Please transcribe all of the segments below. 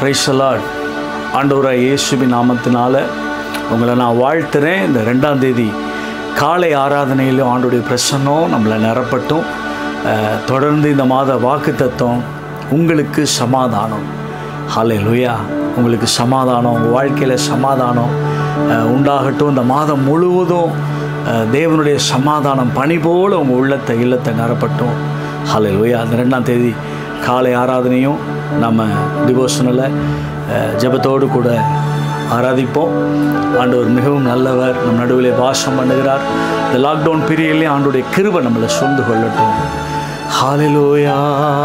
பிரைசலாட் ஆண்டவராக இயேசுவின் நாமத்தினால உங்களை நான் வாழ்த்துறேன் இந்த ரெண்டாம் தேதி காலை ஆராதனையிலும் ஆண்டுடைய பிரசன்னம் நம்மளை நிரப்பட்டும் அஹ், தொடர்ந்து இந்த மாத வாக்கு தத்துவம் உங்களுக்கு சமாதானம் ஹாலே லுயா உங்களுக்கு சமாதானம் உங்கள் வாழ்க்கையில் சமாதானம் அஹ், உண்டாகட்டும் இந்த மாதம் முழுவதும் அஹ், தேவனுடைய சமாதானம் பனி போல உங்கள் உள்ளத்தை இல்லத்தை நிரப்பட்டும் ஹாலே லுயா அந்த ரெண்டாம் தேதி காலை ஆராதனையும் நம்ம டிவோஷனில் ஜெபத்தோடு கூட ஆராதிப்போம் ஆண்டவர் மிகவும் நல்லவர் நம் நடுவிலே வாசம் பண்ணுகிறார் இந்த லாக்டவுன் பீரியட்லேயே ஆண்டுடைய கிருபை நம்மளை சூழ்ந்து கொள்ளட்டும் ஹாலிலோயா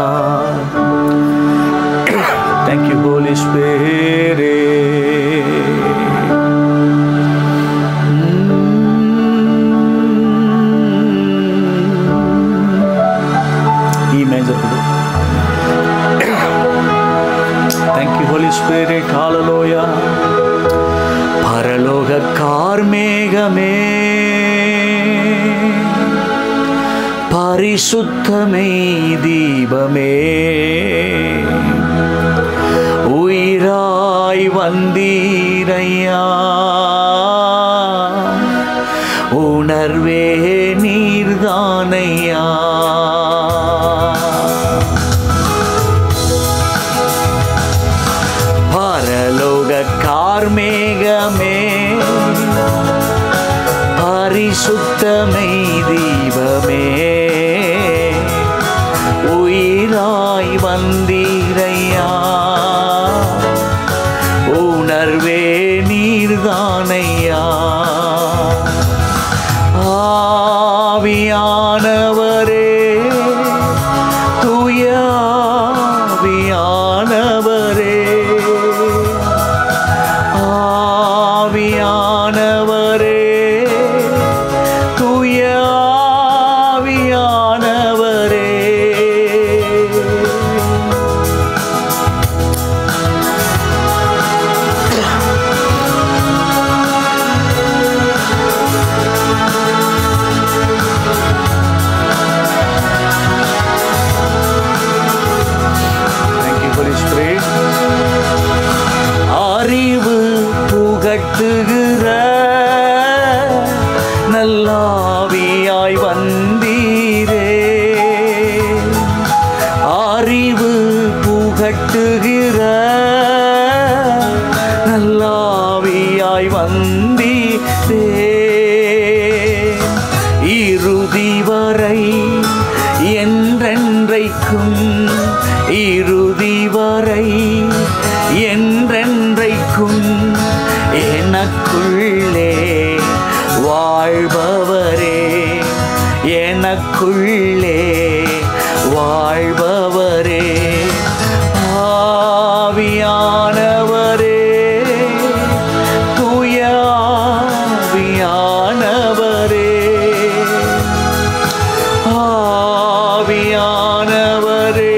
தேங்க்யூ ஹோலி ஸ்பேரே ಈ ಮೇಜರ್ ಕೊಡು thank you holy spirit hallelujah பரலோக கார்மேகமே பரிசுத்தமை தீபமே உயிராய் வந்தீரையா உணர்வே நீர்தானையா பரலோக கார்மேகமே பரிசுத்தமை தீபமே உயிராய் வந்தீரையா உணர்வே நீர்தானையா ஆவியானவரே தூயாவியானவரே ஆவியானவரே தூயாவியானவரே Thank you, Holy Spirit. அறிவு புகட்டுகிற நல்லாவியாய் வந்தீரே அறிவு புகட்டுகிற நல்லாவியாய் வந்தீரே இறுதி வரை என்றென்றைக்கும் இறுதி வரை என்றென்றைக்கும் எனக்குள்ளே வாழ்பவரே எனக்குள்ளே வாழ்பவரே ஆவியானவரே தூயாவியானவரே ஆவியானவரே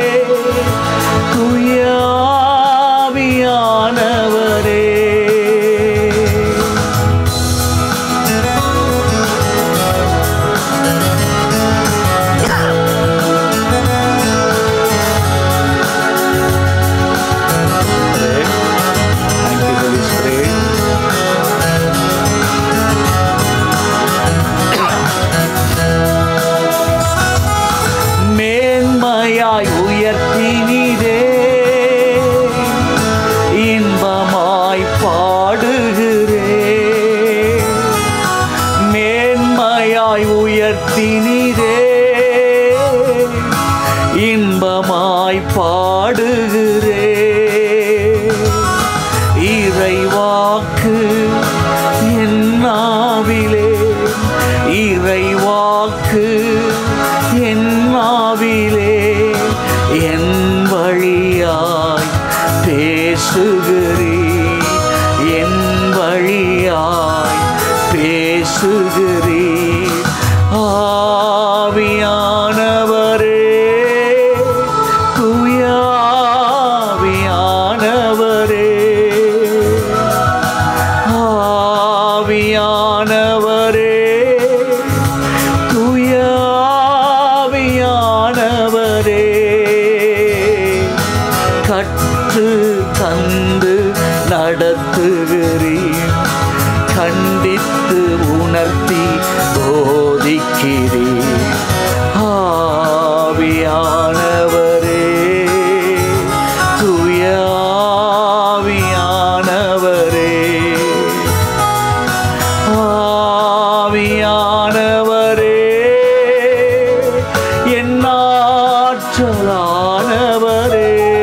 தூயாவியானவரே Thank you, Holy Spirit. மேன்மையாய் உயர்த்தினீரே இன்பமாய் பாடுகிறே மேன்மையாய் உயர்த்தினீரே இன்பமாய் பாடுகிறே இறைவாக்கு என்னாவிலே இறைவாக்கு என்னாவிலே என் வழியாய் பேசுகிறீ என் வழியாய் பேசுகிறீ ஆவியானவரே தூயாவியானவரே ஆவியானவரே தூயாவியானவரே கற்று தந்து நடத்துகிறீர் கண்டித்து உணர்த்தி போதிக்கிறீர் ஆவியானவரே தூய ஆவியானவரே ஆவியானவரே என்னாற்றலானவரே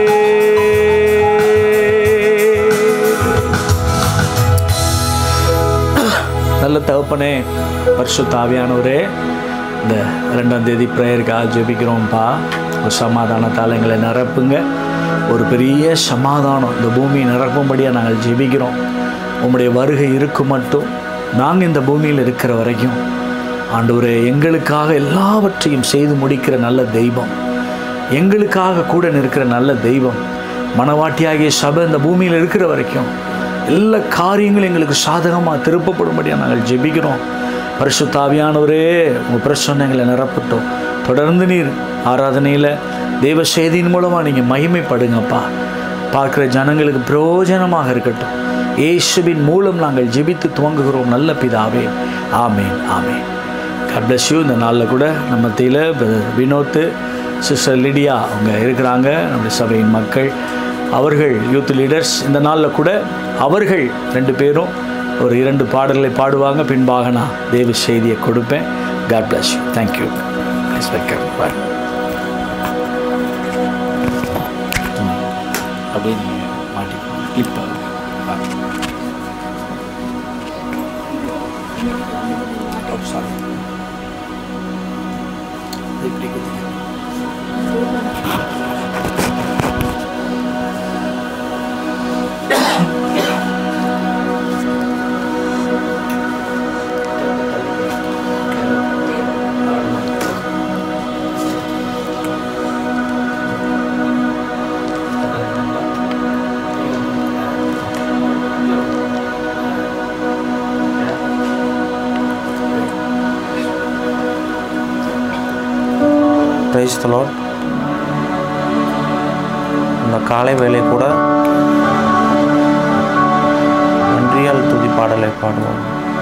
நல்ல தகப்பனே பரிசுத்த ஆவியானவரே இந்த ரெண்டாம் தேதி ப்ரேயருக்காக ஜெபிக்கிறோம்ப்பா ஒரு சமாதானத்தால் எங்களை நிரப்புங்க ஒரு பெரிய சமாதானம் இந்த பூமியை நிரப்பும்படியாக நாங்கள் ஜெபிக்கிறோம் உம்முடைய வருகை இருக்கும் மட்டும் நாங்கள் இந்த பூமியில் இருக்கிற வரைக்கும் ஆண்டவரே எங்களுக்காக எல்லாவற்றையும் செய்து முடிக்கிற நல்ல தெய்வம் எங்களுக்காக கூட நிற்கிற நல்ல தெய்வம் மனவாட்டியாகிய சபை இந்த பூமியில் இருக்கிற வரைக்கும் எல்லா காரியங்களும் எங்களுக்கு சாதகமாக திருப்பப்படும்படியாக நாங்கள் ஜெபிக்கிறோம் பரிசுத்தாவியானவரே உங்கள் பிரச்சனைகளை நிரப்பட்டோம் தொடர்ந்து நீர் ஆராதனையில் தெய்வ செய்தியின் மூலமாக நீங்கள் மகிமைப்படுங்கப்பா பார்க்குற ஜனங்களுக்கு பிரயோஜனமாக இருக்கட்டும் இயேசுவின் மூலம் நாங்கள் ஜெபித்து துவங்குகிறோம் நல்ல பிதாவே amen amen God bless you இந்த நாளில் கூட நம்ம மத்தியில் பிரதர் வினோத்து சிஸ்டர் லிடியா அவங்க இருக்கிறாங்க நம்முடைய சபையின் மக்கள் அவர்கள் யூத் லீடர்ஸ் இந்த நாளில் கூட அவர்கள் ரெண்டு பேரும் ஒரு இரண்டு பாடல்களை பாடுவாங்க பின்பாக நான் தேவ செய்தியை கொடுப்பேன் God bless you thank you Please welcome. Bye. ம். அப்படியே நீங்கள் மாட்டிக்கோங்க கிளிப் சாரி இப்படி குத்திங்க பிரைஸ் தலோட் இந்த காலை வேலை கூட நன்றியால் துதி பாடலை பாடுவோம்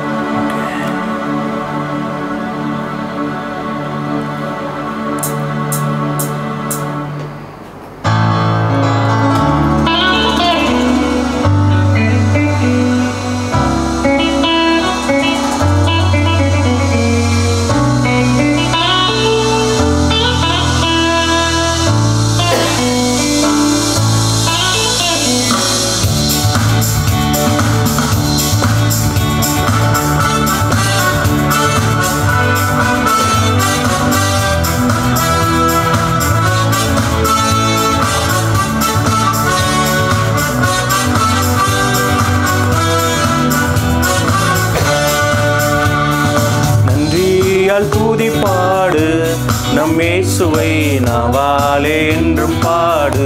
நன்றியால் துதி பாடு நம் இயேசுவை நவாலே என்றும் பாடு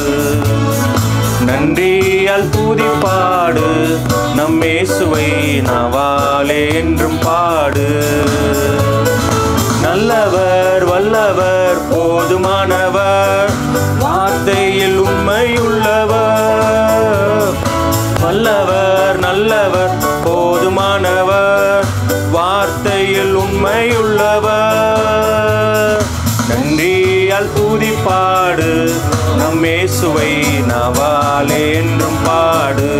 நன்றியால் துதி பாடு நம் இயேசுவை நவாலே என்றும் பாடு நல்லவர் வல்லவர் போதுமானவர் வார்த்தையில் உண்மையுள்ளவர் வல்லவர் நல்லவர் போதுமானவர் வார்த்தையில் உண்மையுள்ளவர் நன்றியால் துதி பாடு நம் இயேசுவை நவாலே என்றும் பாடு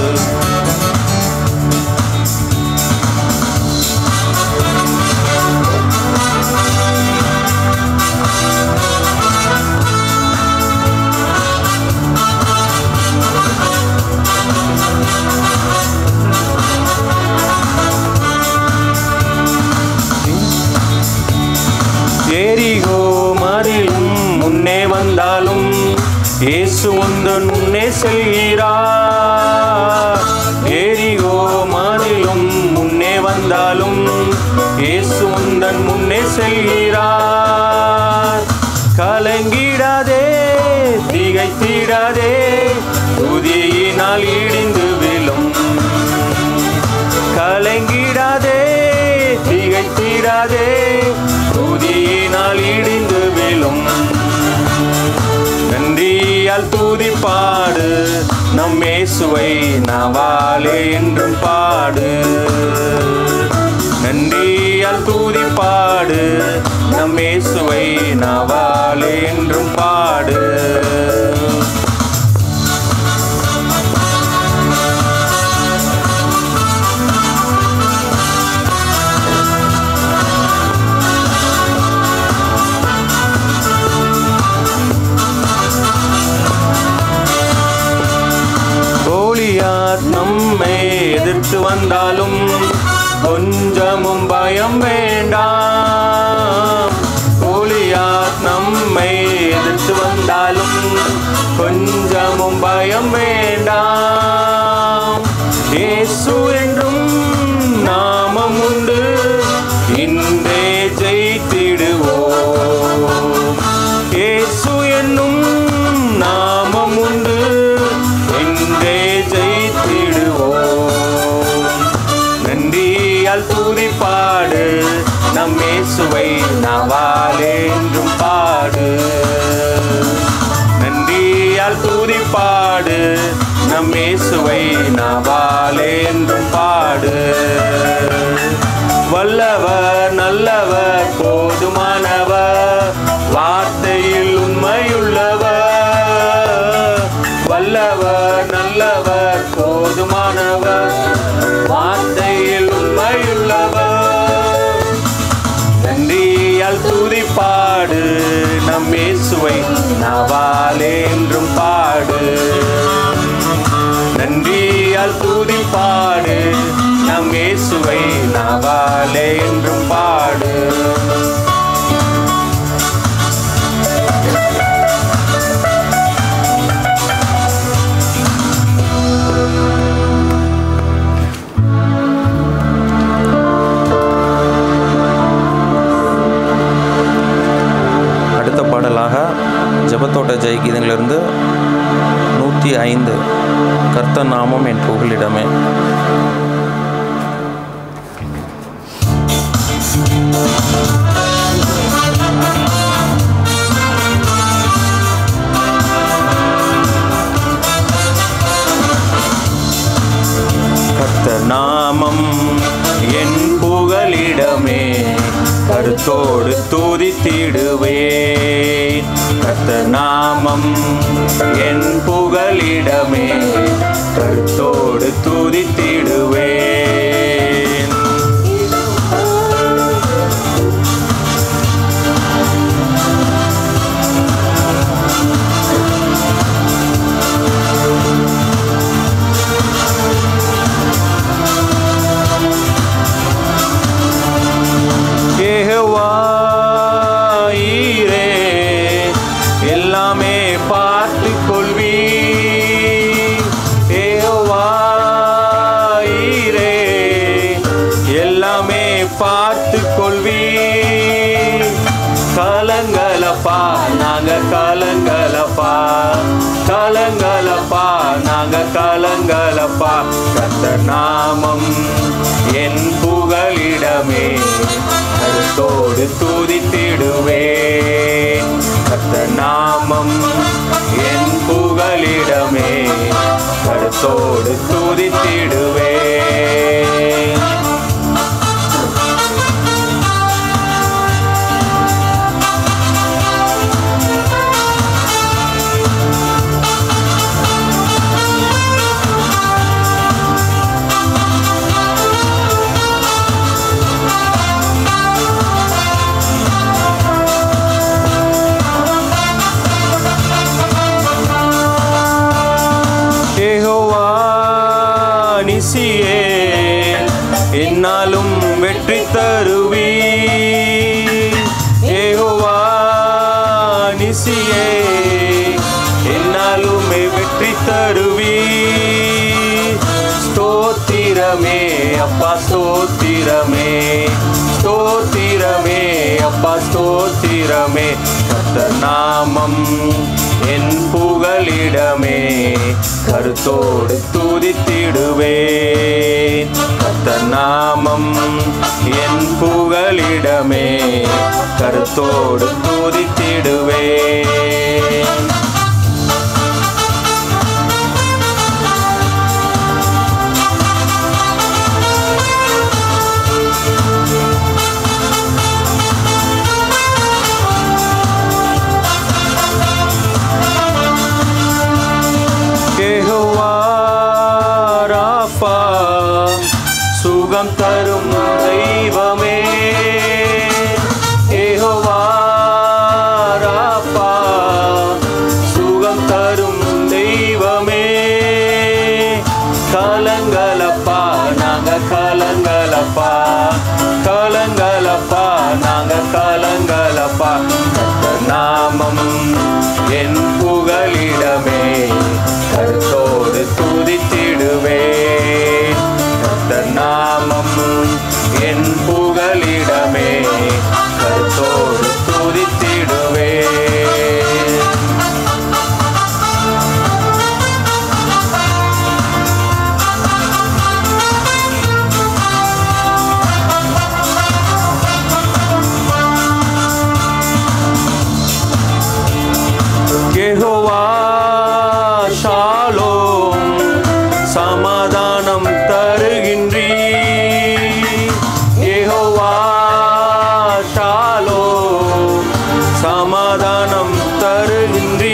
எரிகோ மதிலும் முன்னே வந்தாலும் இயேசு உந்தன் முன்னே செல்கிறார் எரிகோ மதிலும் முன்னே வந்தாலும் இயேசு உந்தன் முன்னே செல்கிறார் கலங்கிடாதே திகைத்திடாதே துதியினால் இடிந்து விழும் கலங்கிடாதே திகைத்திடாதே துதியினால் இடிந்து விழும் நன்றியால் நன்றியால் தூதி பாடு நம் இயேசுவை நவாலே என்றும் பாடு நன்றியால் தூதி பாடு நம் இயேசுவை நவாலே என்றும் பாடு கோலியாத் நம்மை எதிர்த்து வந்தாலும் கொஞ்சமும் பயம் வேண்டாம் கோலியாத் நம்மை எதிர்த்து வந்தாலும் கொஞ்சமும் பயம் வேண்டாம் இயேசு என்றும் நாமம் உண்டு இன்றே ஜெயித்திடுவோம் இயேசு என்னும் நாமம் உண்டு இன்றே ஜெயித்திடுவோம் நன்றியால் தூதி பாடு நம் இயேசுவை நவாலே என்றும் பாடு நன்றியால் தூதி பாடு நம் இயேசுவை நவாலே என்றும் பாடு வல்லவர் நல்லவர் போதுமானவர் வார்த்தையில் உண்மையுள்ளவர் வல்லவர் நல்லவர் போதுமானவர் வார்த்தையில் உண்மையுள்ளவர் நன்றியால் துதி பாடு நம் இயேசுவை நவாலே என்றும் பாடு நன்றியால் துதி பாடு நம் இயேசுவை நவாலே என்றும் பாடு அடுத்த பாடலாக ஜெபத்தோட்ட ஜெயகீதங்களிலிருந்து நூற்றி ஐந்து கர்த்தர் நாமம் என் புகலிடமே கர்த்தர் நாமம் என் புகலிடமே கருத்தோடு துதித்திடுவேன் கர்த்தர் நாமம் என் புகலிடமே கருத்தோடு துதித்திடுவேன் யெகோவாயீரே, எல்லாமே பார்த்து கொள்வீ யெகோவாயீரே, எல்லாமே பார்த்து கொள்வீ கலங்கலப்பா நாங்க கலங்கலப்பா கலங்கலப்பா நாங்க கலங்கலப்பா கத்த நாமம் என் புகலிடமே கருத்தோடு துதித்திடுவேன் கத்த நாமம் என் புகலிடமே கருத்தோடு துதித்திடுவேன் யெகோவா நிசியே என்னாலும் வெற்றி தருவி யெகோவா நிசியே என்னாலுமே வெற்றி தருவி ஸ்தோத்திரமே அப்பா ஸ்தோத்திரமே ஸ்தோத்திரமே அப்பா ஸ்தோத்திரமே கர்த்தர் நாமம் என் புகலிடமே கருத்தோடு துதித்திடுவேன் கர்த்தர் நாமம் என் புகலிடமே கருத்தோடு துதித்திடுவேன் தரும் தெய்வமே கலங்கலப்பா நாங்க கலங்கலப்பா கலங்கலப்பா நாங்க கலங்கலப்பா கர்த்தர் நாமம் என் புகலிடமே கருத்தோடு துதித்திடுவே கர்த்தர் நாமம் என் புகலிடமே கருத்தோடு துதித்திடுவே யெகோவா ஷாலோம் சமாதானம் தருகின்றீ யெகோவா ஷாலோம் சமாதானம் தருகின்றீ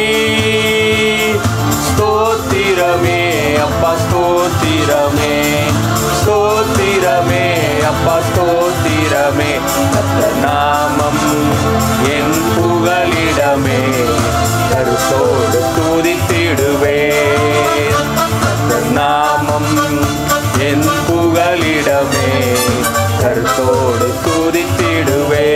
ஸ்தோத்திரமே அப்பா ஸ்தோத்திரமே ஸ்தோத்திரமே அப்பா ஸ்தோத்திரமே கர்த்தர் நாமம் என் புகலிடமே கருத்தோடு துதித்திடுவே கர்த்தர் நாமம் என் புகலிடமே கருத்தோடு துதித்திடுவே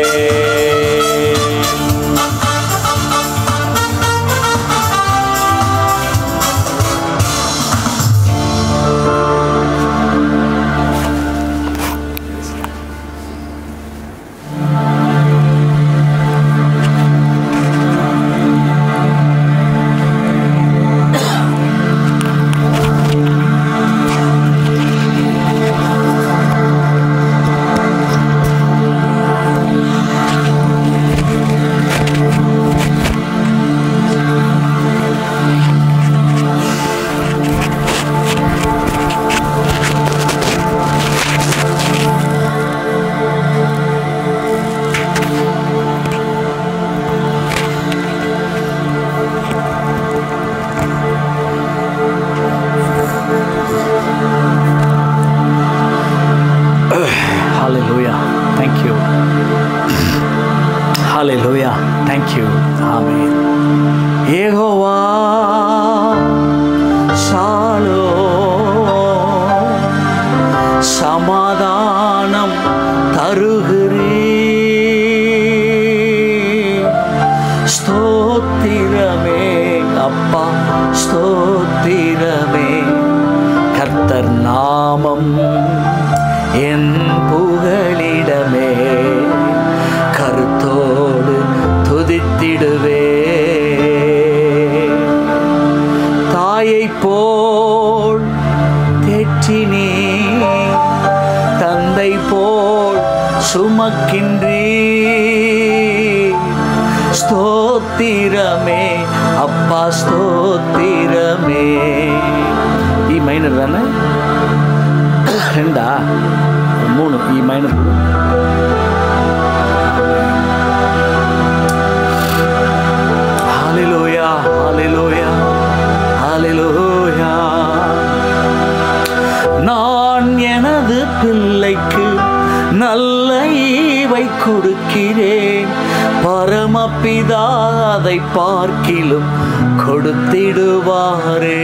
Hallelujah. Thank you. Hallelujah. Thank you. Amen. Jehovah shalom சமாதானம் தருகிறீ ஸ்தோத்திரமே அப்பா ஸ்தோத்திரமே கர்த்தர் நாமம் என் புகலிடமே கருத்தோடு துதித்திடுவே தாயை போல் தேற்றினே தந்தை போல் சுமக்கின்றீ ஸ்தோத்திரமே அப்பா ஸ்தோத்திரமே இ மைனர் தானே ரெண்டா மூணு இ மைனர் ஹalleluya ஹalleluya ஹalleluya நான் எனது பிள்ளைக்கு நல்ல ஈவை கொடுக்கிறேன் பரமபிதா அதை பார்க்கிலும் கொடுத்திடுவாரே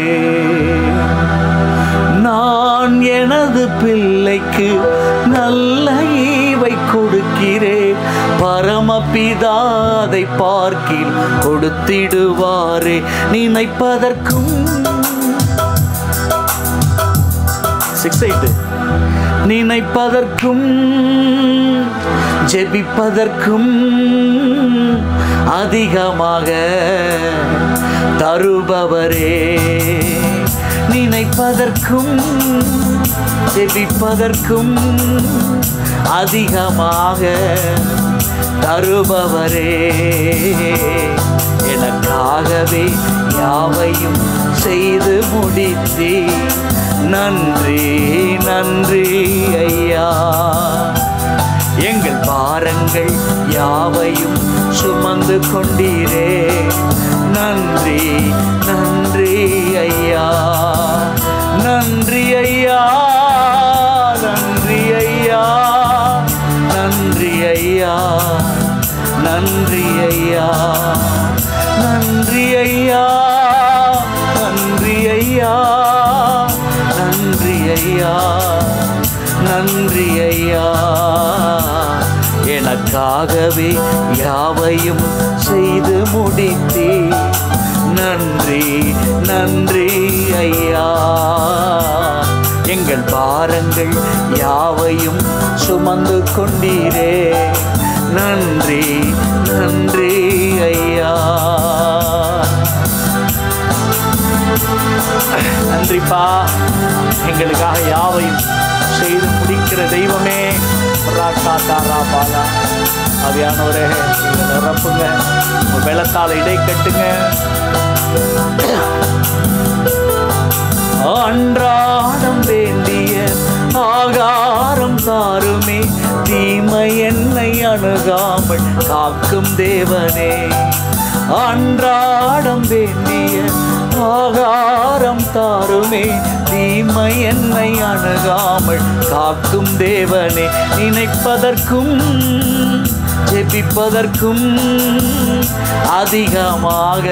நான் எனது பிள்ளைக்கு நல்ல ஈவை கொடுக்கிறேன் பரமபிதாதை பார்க்கில் கொடுத்திடுவாரே நினைப்பதற்கும் சிக்ஸ் எயிட்டு நினைப்பதற்கும் ஜெபிப்பதற்கும் அதிகமாக தருபவரே நினைப்பதற்கும் ஜெபிப்பதற்கும் அதிகமாக தருபவரே எனக்காகவே யாவையும் செய்து முடித்தே நன்றி நன்றி ஐயா எங்கள் பாரங்கள் யாவையும் சுமந்து கொண்டீரே நன்றி நன்றி ஐயா நன்றி ஐயா நன்றி ஐயா நன்றி ஐயா நன்றி ஐயா நன்றி ஐயா யாவையும் செய்து முடித்தே நன்றி நன்றி ஐயா எங்கள் பாரங்கள் யாவையும் சுமந்து கொண்டீரே நன்றி நன்றி ஐயா நன்றிப்பா எங்களுக்காக யாவையும் செய்து முடிக்கிற தெய்வமே ராக்கா தாரா பாலா அவியானவரே எங்களை நிரப்புங்க உங்க வெள்ளத்தால் இடை கட்டுங்க அன்றாடம் வேண்டிய ஆகாரம் தாருமே தீமை என்னை அணுகாமல் காக்கும் தேவனே அன்றாடம் வேண்டிய ஆகாரம் தாருமே தீமை என்னை அணுகாமல் காக்கும் தேவனே நினைப்பதற்கும் ஜெபிப்பதற்கும் அதிகமாக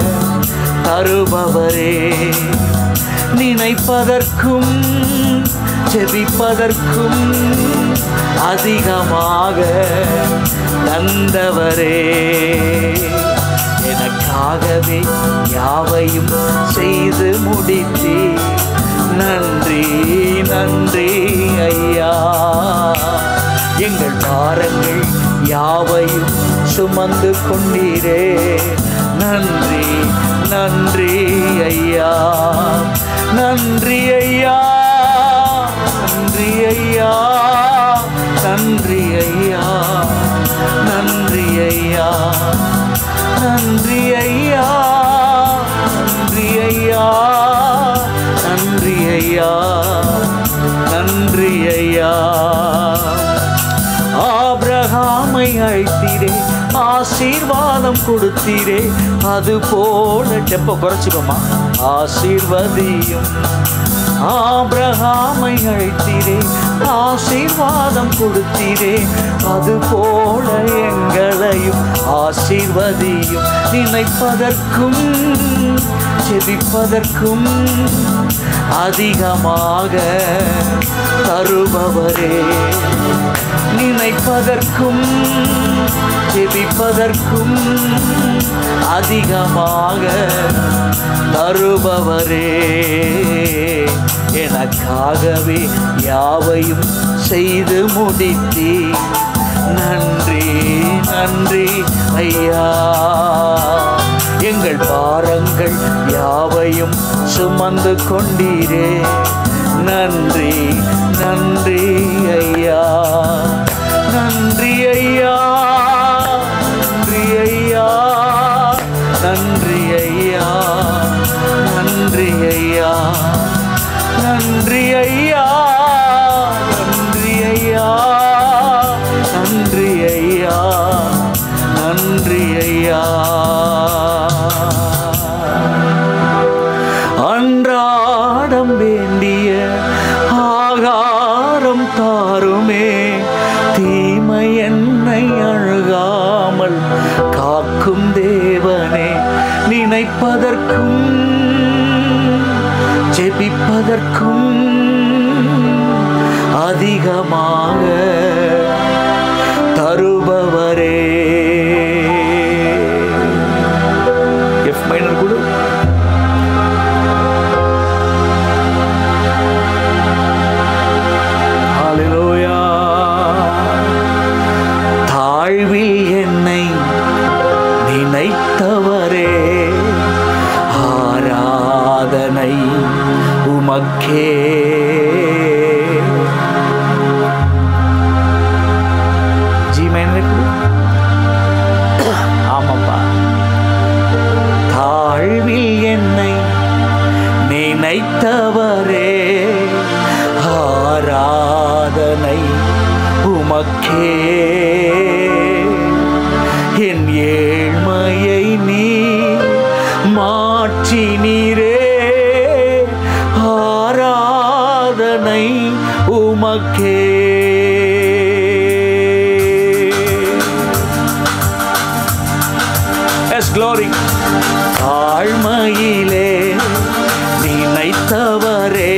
தருபவரே நினைப்பதற்கும் ஜெபிப்பதற்கும் அதிகமாக தந்தவரே எனக்காகவே யாவையும் செய்து முடித்தே நன்றி நன்றி ஐயா எங்கள் பாரங்கள் யாவையும் சுமந்து கொண்டீரே நன்றி நன்றி ஐயா நன்றி ஐயா நன்றி ஐயா நன்றி ஐயா நன்றி ஐயா நன்றி ஐயா நன்றி ஐயா நன்றி ஐயா நன்றி ஐயா ஆபிரகாமை அழைத்தீரே ஆசீர்வாதம் கொடுத்தீரே அது போல டெப்ப குறைச்சிக்கோமா ஆசீர்வதியும் ஆபிரகாமை அழைத்தீரே ஆசீர்வாதம் கொடுத்தீரே அது போல எங்களையும் ஆசீர்வதியும் நினைப்பதற்கும் செபிப்பதற்கும் அதிகமாக தருபவரே நினைப்பதற்கும் ஜெபிப்பதற்கும் அதிகமாக தருபவரே எனக்காகவே யாவையும் செய்து முடித்தே நன்றி நன்றி ஐயா எங்கள் பாரங்கள் யாவையும் சுமந்து கொண்டீரே நன்றி நன்றி ஐயா நன்றி ஐயா நன்றி ஐயா நன்றி ஐயா நன்றி ஐயா நன்றி ஐயா நன்றி ஐயா நன்றி ஐயா நன்றி ஐயா அன்றாடம் வேண்டிய ஆகாரம் தாருமே தீமை என்னை அழுகாமல் காக்கும் தேவனே நினைப்பதற்கும் ஜெபிப்பதற்கும் அதிகமாக தருபவரே எஃப் மைனர் குழு ஹalleluya தாழ்வில் என்னை நினைத்தவரே ஆராதனை உமக்கே ஜி மைனர் ஆமாப்பா தாழ்வில் என்னை நினைத்தவரே ஆராதனை உமக்கே என் ஏழ்மையை நீ மாற்றினீரே ஆராதனை உமக்கே எஸ் க்ளோரி தாழ்மையிலே நினைத்தவரே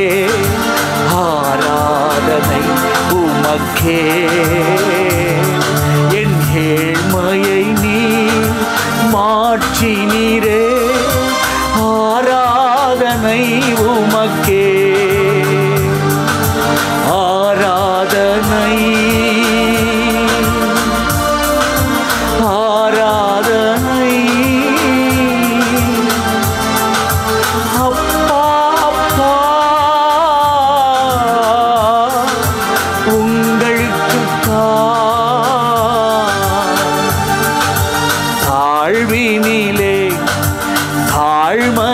ஆராதனை உமக்கே என் ஏழ்மையை நீ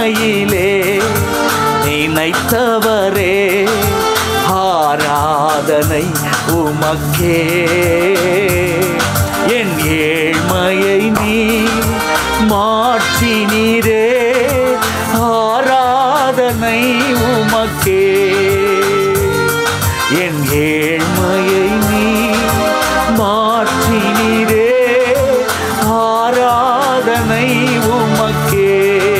ஏழ்மையிலே நினைத்தவரே ஆராதனை உமக்கே என் ஏழ்மையை நீ மாற்றினீரே ஆராதனை உமக்கே என் ஏழ்மையை நீ மாற்றினீரே ஆராதனை உமக்கே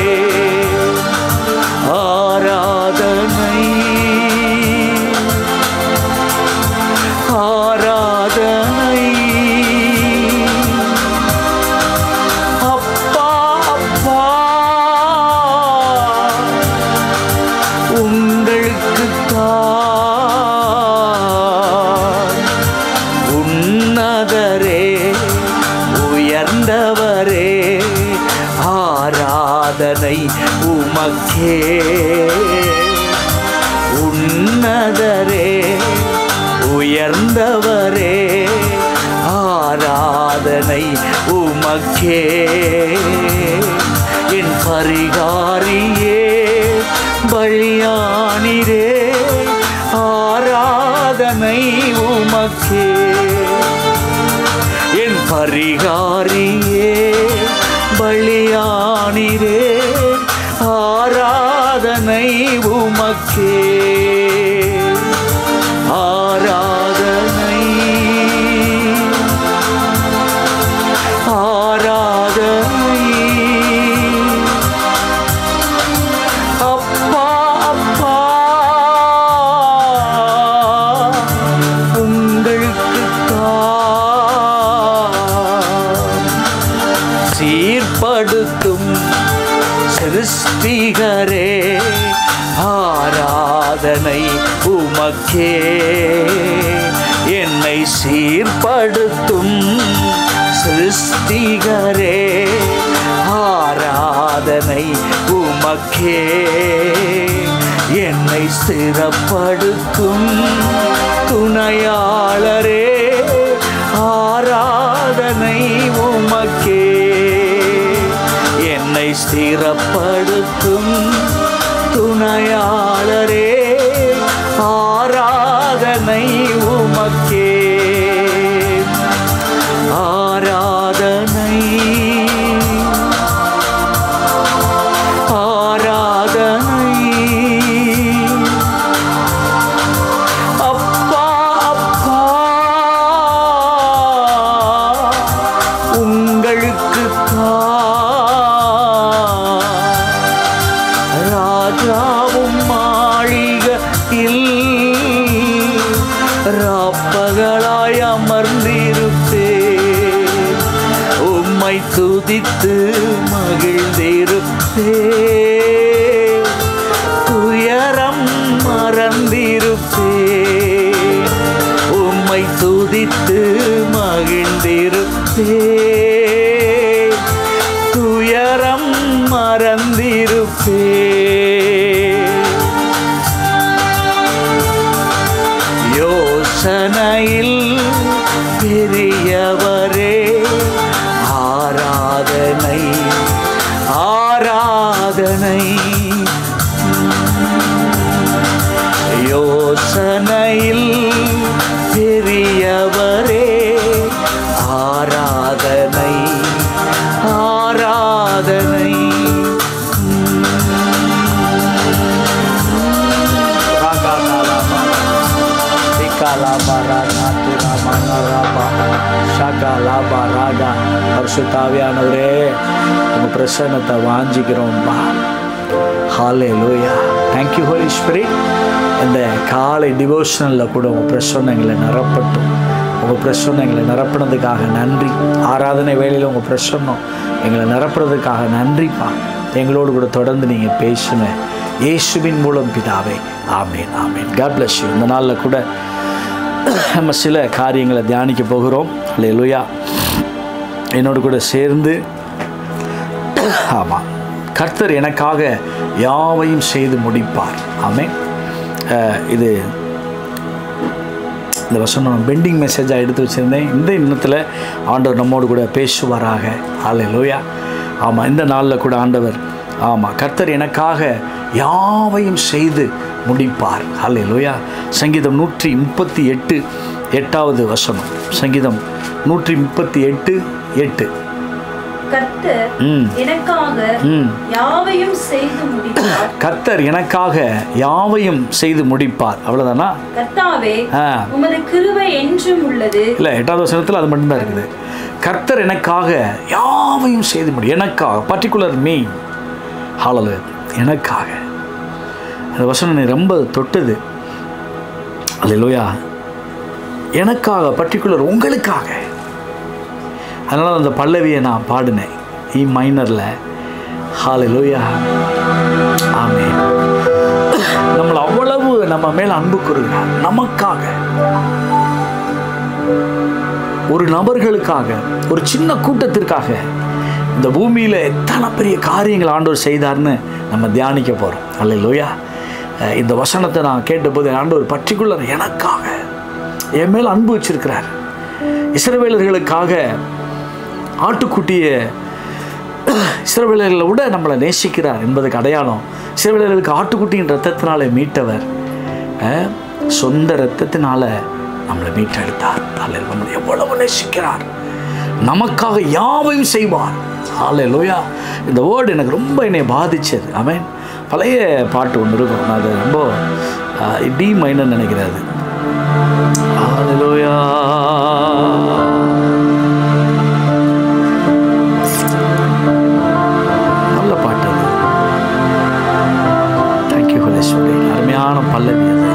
ஆராதனை ஆராதனை அப்பா அப்பா உங்களுக்கு உன்னதரே உயர்ந்தவரே ஆராதனை உமக்கே உன்னதரே உயர்ந்தவரே ஆராதனை உமக்கே என் பரிகாரியே பலியானிரே ஆராதனை உமக்கே என் பரிகாரியே பலியானிரே ஆராதனை உமக்கே ஆராதனை ஆராதனை அப்பா அப்பா உங்களுக்கு சீர்படுத்தும் சிருஷ்டிகரே ஆராதனை உமக்கே என்னை சீர்படுத்தும் சிருஷ்டிகரே ஆராதனை உமக்கே என்னை ஸ்திரப்படுத்தும் துணையாளரே ஆராதனை உமக்கே என்னை ஸ்திரப்படுத்தும் துணையாளரே ஆராதனை உமக்கே ஆராதனை ஆராதனை அப்பா அப்பா உங்களுக்கு ராஜாவும் மாளிகையில் ராப்பகலாய் அமர்ந்திருப்பே உம்மை துதித்து மகிழ்ந்திருப்பே துயரம் மறந்திருப்பே உம்மை துதித்து மகிழ்ந்திருப்பே துயரம் மறந்திருப்பே யோசனையில் பெரியவரே ஆராதனை ஆராதனை யோசனையில் பெரியவரே ஆராதனை ஆராதனை பரிசுத்தாவியானவரே உங்க பிரசன்னத்தை வாஞ்சிக்கிறோம்ப்பா ஹாலே லூயா தேங்க்யூ ஹோலி ஸ்பிரிட் இந்த காலை டிவோஷனலில் கூட உங்கள் பிரசன்னம் எங்களை நிரப்பட்டும் உங்கள் பிரசன்னம் எங்களை நிரப்புனதுக்காக நன்றி ஆராதனை வேளையில் உங்கள் பிரசன்னம் எங்களை நிரப்புறதுக்காக நன்றிப்பா எங்களோடு கூட தொடர்ந்து நீங்கள் பேசுங்க இயேசுவின் மூலம் பிதாவே amen amen God bless you இந்த நாளில் கூட நம்ம சில காரியங்களை தியானிக்க போகிறோம் அல்லேலூயா என்னோடு கூட சேர்ந்து ஆமாம் கர்த்தர் எனக்காக யாவையும் செய்து முடிப்பார் ஆமென் அஹ், இது இந்த வசனம் பெண்டிங் மெசேஜாக எடுத்து வச்சுருந்தேன் இந்த இன்னத்தில் ஆண்டவர் நம்மோடு கூட பேசுவாராக அல்லேலூயா ஆமாம் இந்த நாளில் கூட ஆண்டவர் ஆமாம் கர்த்தர் எனக்காக யாவையும் செய்து முடிப்பார் அல்லேலூயா சங்கீதம் நூற்றி முப்பத்தி எட்டு எட்டாவது வசனம் சங்கீதம் நூற்றி முப்பத்தி எட்டு எட்டு கர்த்தர் ம் எனக்காக ம் யாவையும் செய்து முடிப்பார் கர்த்தர் எனக்காக யாவையும் செய்து முடிப்பார் அவ்வளோதானா கர்த்தாவே ஆ உமது கிருபை என்றும் உள்ளது இல்லை எட்டாவது வசனத்தில் அது மட்டும்தான் இருக்குது கர்த்தர் எனக்காக யாவையும் செய்து முடியும் எனக்காக பர்டிகுலர் மீ ஹாலலு எனக்காக அந்த வசனம் என்னை ரொம்ப தொட்டது அல்லையா எனக்காக பர்டிகுலர் உங்களுக்காக அதனால் அந்த பல்லவியை நான் பாடினேன் இ மைனரில் ஹாலலூயா ஆமே நம்மளை அவ்வளவு நம்ம மேல் அன்பு கூறுகிறார் நமக்காக ஒரு நபர்களுக்காக ஒரு சின்ன கூட்டத்திற்காக இந்த பூமியில் எத்தனை பெரிய காரியங்கள் ஆண்டவர் செய்தார்னு நம்ம தியானிக்க போகிறோம் அல்லையா இந்த வசனத்தை நான் கேட்டபோது ஆண்டவர் பர்டிகுலர் எனக்காக என் மேல் அன்பு வச்சிருக்கிறார் இஸ்ரவேலர்களுக்காக ஆட்டுக்குட்டியை இஸ்ரவேலர்களை விட நம்மளை நேசிக்கிறார் என்பதுக்கு அடையாளம் இஸ்ரவேலர்களுக்கு ஆட்டுக்குட்டியின் ரத்தத்தினாலே மீட்டவர் அஹ், சொந்த ரத்தத்தினால நம்மளை மீட்டெடுத்தார் அல்ல நம்மளை எவ்வளவு நேசிக்கிறார் நமக்காக யாவையும் செய்வார் ஹalleluya இந்த வேர்டு எனக்கு ரொம்ப என்னை பாதிச்சது அவன் பழைய பாட்டு ஒன்று இருக்கும் நான் அது ரொம்ப டி மைனர் நினைக்கிறாரு ஹalleluya நல்ல பாட்டு அது தேங்க்யூ ஹோலேஸ்வரி அருமையான பல்லவி அது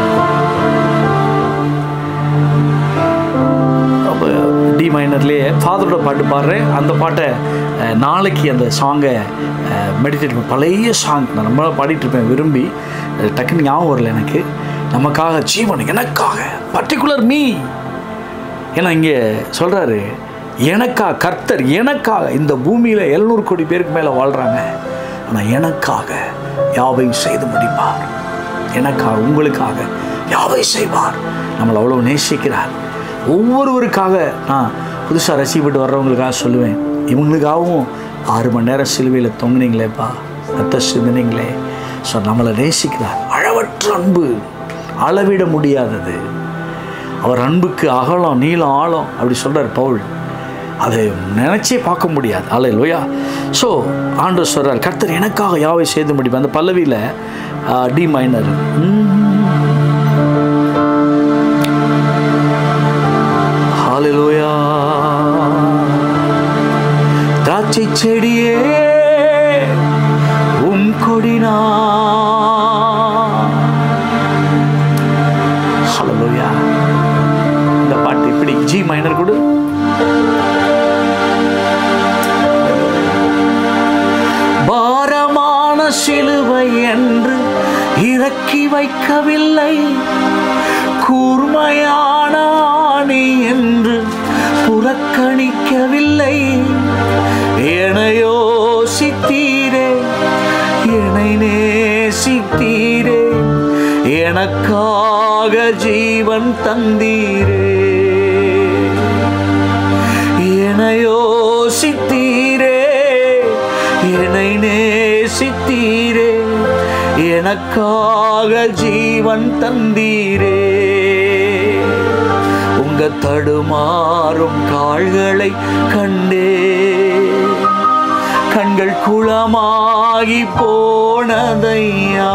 அப்போ டி மைனர்லேயே ஃபாதரோட பாட்டு பாடுறேன் அந்த பாட்டை அஹ், நாளைக்கு அந்த சாங்கை மெடிடேட் பண்ண பழைய சாங் நான் ரொம்ப பாடிட்டு இருப்பேன் விரும்பி அது டக்குன்னு ஞாபகம் வரல எனக்கு நமக்காக ஜீவன் எனக்காக பர்டிகுலர் மீ ஏன்னா இங்கே சொல்கிறாரு எனக்கா கர்த்தர் எனக்காக இந்த பூமியில் எழுநூறு கோடி பேருக்கு மேலே வாழ்கிறாங்க ஆனால் எனக்காக யாவையும் செய்து முடிப்பார் எனக்காக உங்களுக்காக யாவை செய்வார் நம்மளை அவ்வளோ நேசிக்கிறார் ஒவ்வொருவருக்காக நான் புதுசாக ரசிக்கப்பட்டு வர்றவங்களுக்காக சொல்லுவேன் இவங்களுக்காகவும் ஆறு மணி நேரம் சிலுவையில் தொங்குனீங்களேப்பா ரத்த சிந்தினீங்களே ஸோ நம்மளை நேசிக்கிறார் அளவற்ற அன்பு அளவிட முடியாதது அவர் அன்புக்கு அகலம் நீளம் ஆழம் அப்படி சொல்றார் பவுல் அதை நினச்சே பார்க்க முடியாது அல்ல லோயா ஸோ ஆண்டவர் சொல்றார் கர்த்தர் எனக்காக யாவை செய்து முடியும் அந்த பல்லவியில் டி மைனர் ஹalleluya திராட்சை செடியே உம் கொடினா ஹalleluya இந்த பாட்டு இப்படி ஜி மைனர் கொடு பாரமான சிலுவை என்று இறக்கி வைக்கவில்லை கூர்மையான ஆணி என்று புறக்கணிக்கவில்லை எனையோ சித்தீரே என்னை நேசித்தீரே எனக்காக ஜீவன் தந்தீரே எனையோ சித்தீரே என்னை நேசித்தீரே எனக்காக ஜீவன் தந்தீரே உங்க தடுமாறும் கால்களை கண்டே கண்கள் குளமாகி போனதையா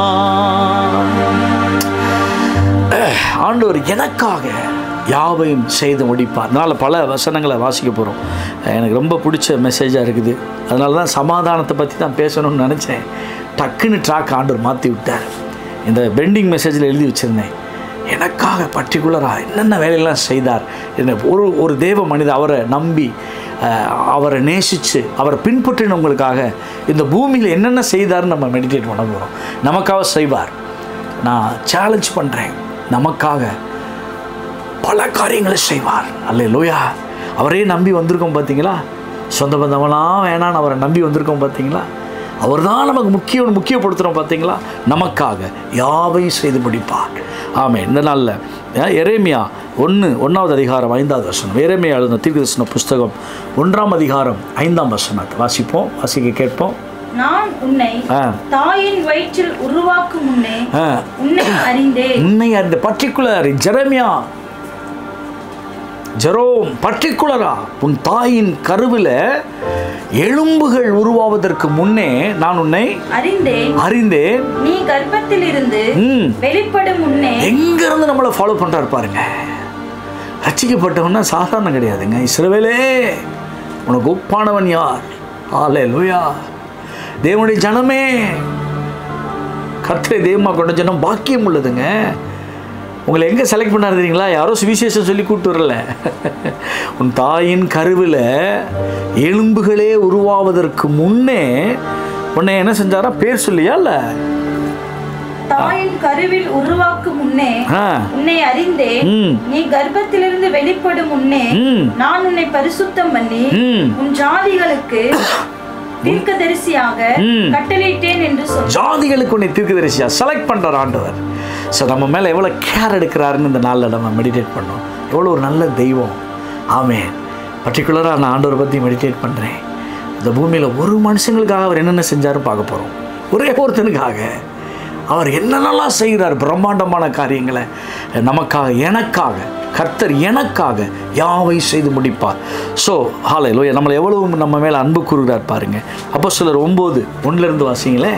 ஆண்டவர் எனக்காக யாவையும் செய்து முடிப்பார் அதனால் பல வசனங்களை வாசிக்க போகிறோம் எனக்கு ரொம்ப பிடிச்ச மெசேஜாக இருக்குது அதனால தான் சமாதானத்தை பற்றி தான் பேசணும்னு நினச்சேன் டக்குன்னு ட்ராக் ஆண்டவர் மாற்றி விட்டார் இந்த பெண்டிங் மெசேஜில் எழுதி வச்சுருந்தேன் எனக்காக பர்டிகுலராக என்னென்ன வேலையெல்லாம் செய்தார் என்ன ஒரு ஒரு தேவ மனிதர் அவரை நம்பி அஹ், அவரை நேசித்து அவரை பின்பற்றினவங்களுக்காக இந்த பூமியில் என்னென்ன செய்தார்னு நம்ம மெடிடேட் பண்ண போகிறோம் நமக்காக செய்வார் நான் சேலஞ்ச் பண்ணுறேன் நமக்காக பல காரியங்களை செய்வார் அல்ல லோயா அவரே நம்பி வந்திருக்கோம் பார்த்தீங்களா சொந்த பந்தமெல்லாம் வேணான்னு அவரை நம்பி வந்திருக்கோம் பார்த்தீங்களா அவர் தான் நமக்கு முக்கியம் முக்கியப்படுத்துகிறோம் பார்த்தீங்களா நமக்காக யாவையும் செய்து முடிப்பார் ஆமே இந்த நாளில் அஹ், எரேமியா ஒன்று ஒன்றாவது அதிகாரம் ஐந்தாவது வசனம் எரேமியா எழுதின தீர்க்கதரிசன புஸ்தகம் ஒன்றாம் அதிகாரம் ஐந்தாம் வசனத்தை வாசிப்போம் வாசிக்க கேட்போம் நான் உன்னை ஆ தாயின் வயிற்றில் உருவாக்கும் முன்னே ஆ உன்னை அறிந்தேன் உன்னை அந்த பர்டிகுலர் ஜெரமியா ஜெரோம் பர்டிகுலரா உன் தாயின் கருவில் எலும்புகள் உருவாவதற்கு முன்னே நான் உன்னை அறிந்தேன் அறிந்தேன் நீ கர்ப்பத்தில் இருந்து ம் வெளிப்படும் முன்னே எங்க இருந்து நம்மளை ஃபாலோ பண்றாரு பாருங்க ரட்சிக்கப்பட்டவன்னா சாதாரண கிடையாதுங்க இஸ்ரவேலே உனக்கு ஒப்பானவன் யார் ஆலே லூயா தேவனுடைய ஜனமே கர்த்தரை தெய்வமாக கொண்ட ஜனம் பாக்கியம் உள்ளதுங்க உங்களை எங்கே செலக்ட் பண்ணாரு தெரியுங்களா யாரோ சுவிசேஷம் சொல்லி கூப்பிட்டு வரல உன் தாயின் கருவில் எலும்புகளே உருவாவதற்கு முன்னே உன்னை என்ன செஞ்சாரா பேர் சொல்லியா இல்லை தாயின் கருவில் உருவாக்கும் முன்னே ஆ உன்னை அறிந்தேன் ம் நீ கர்ப்பத்திலிருந்து வெளிப்படும் முன்னே ம் நான் உன்னை பரிசுத்தம் பண்ணி ம் உன் ஜாதிகளுக்கு தீர்க்கதரிசியாக ம். கட்டளையிட்டேன் என்று சொல் ஜாதிகளுக்கு உன்னை தீர்க்கதரிசியா செலக்ட் பண்ணுறார் ஆண்டவர் ஸோ நம்ம மேலே எவ்வளோ கேர் எடுக்கிறாருன்னு இந்த நாளில் நம்ம மெடிடேட் பண்ணோம் எவ்வளோ ஒரு நல்ல தெய்வம் ஆமென் பர்டிகுலராக நான் ஆண்டவரை பற்றி மெடிடேட் பண்ணுறேன் இந்த பூமியில் ஒரு மனுஷங்களுக்காக அவர் என்னென்ன செஞ்சாருன்னு பார்க்க போகிறோம் ஒரே ஒருத்தனுக்காக அவர் என்னென்னலாம் செய்கிறார் பிரம்மாண்டமான காரியங்களை நமக்காக எனக்காக கர்த்தர் எனக்காக யாவை செய்து முடிப்பார் ஸோ ஹாலை லோய நம்மளை எவ்வளவு நம்ம மேலே அன்பு கூறுகிறார் பாருங்க அப்போ சிலர் ஒம்பது ஒன்றுலேருந்து வாசிங்களேன்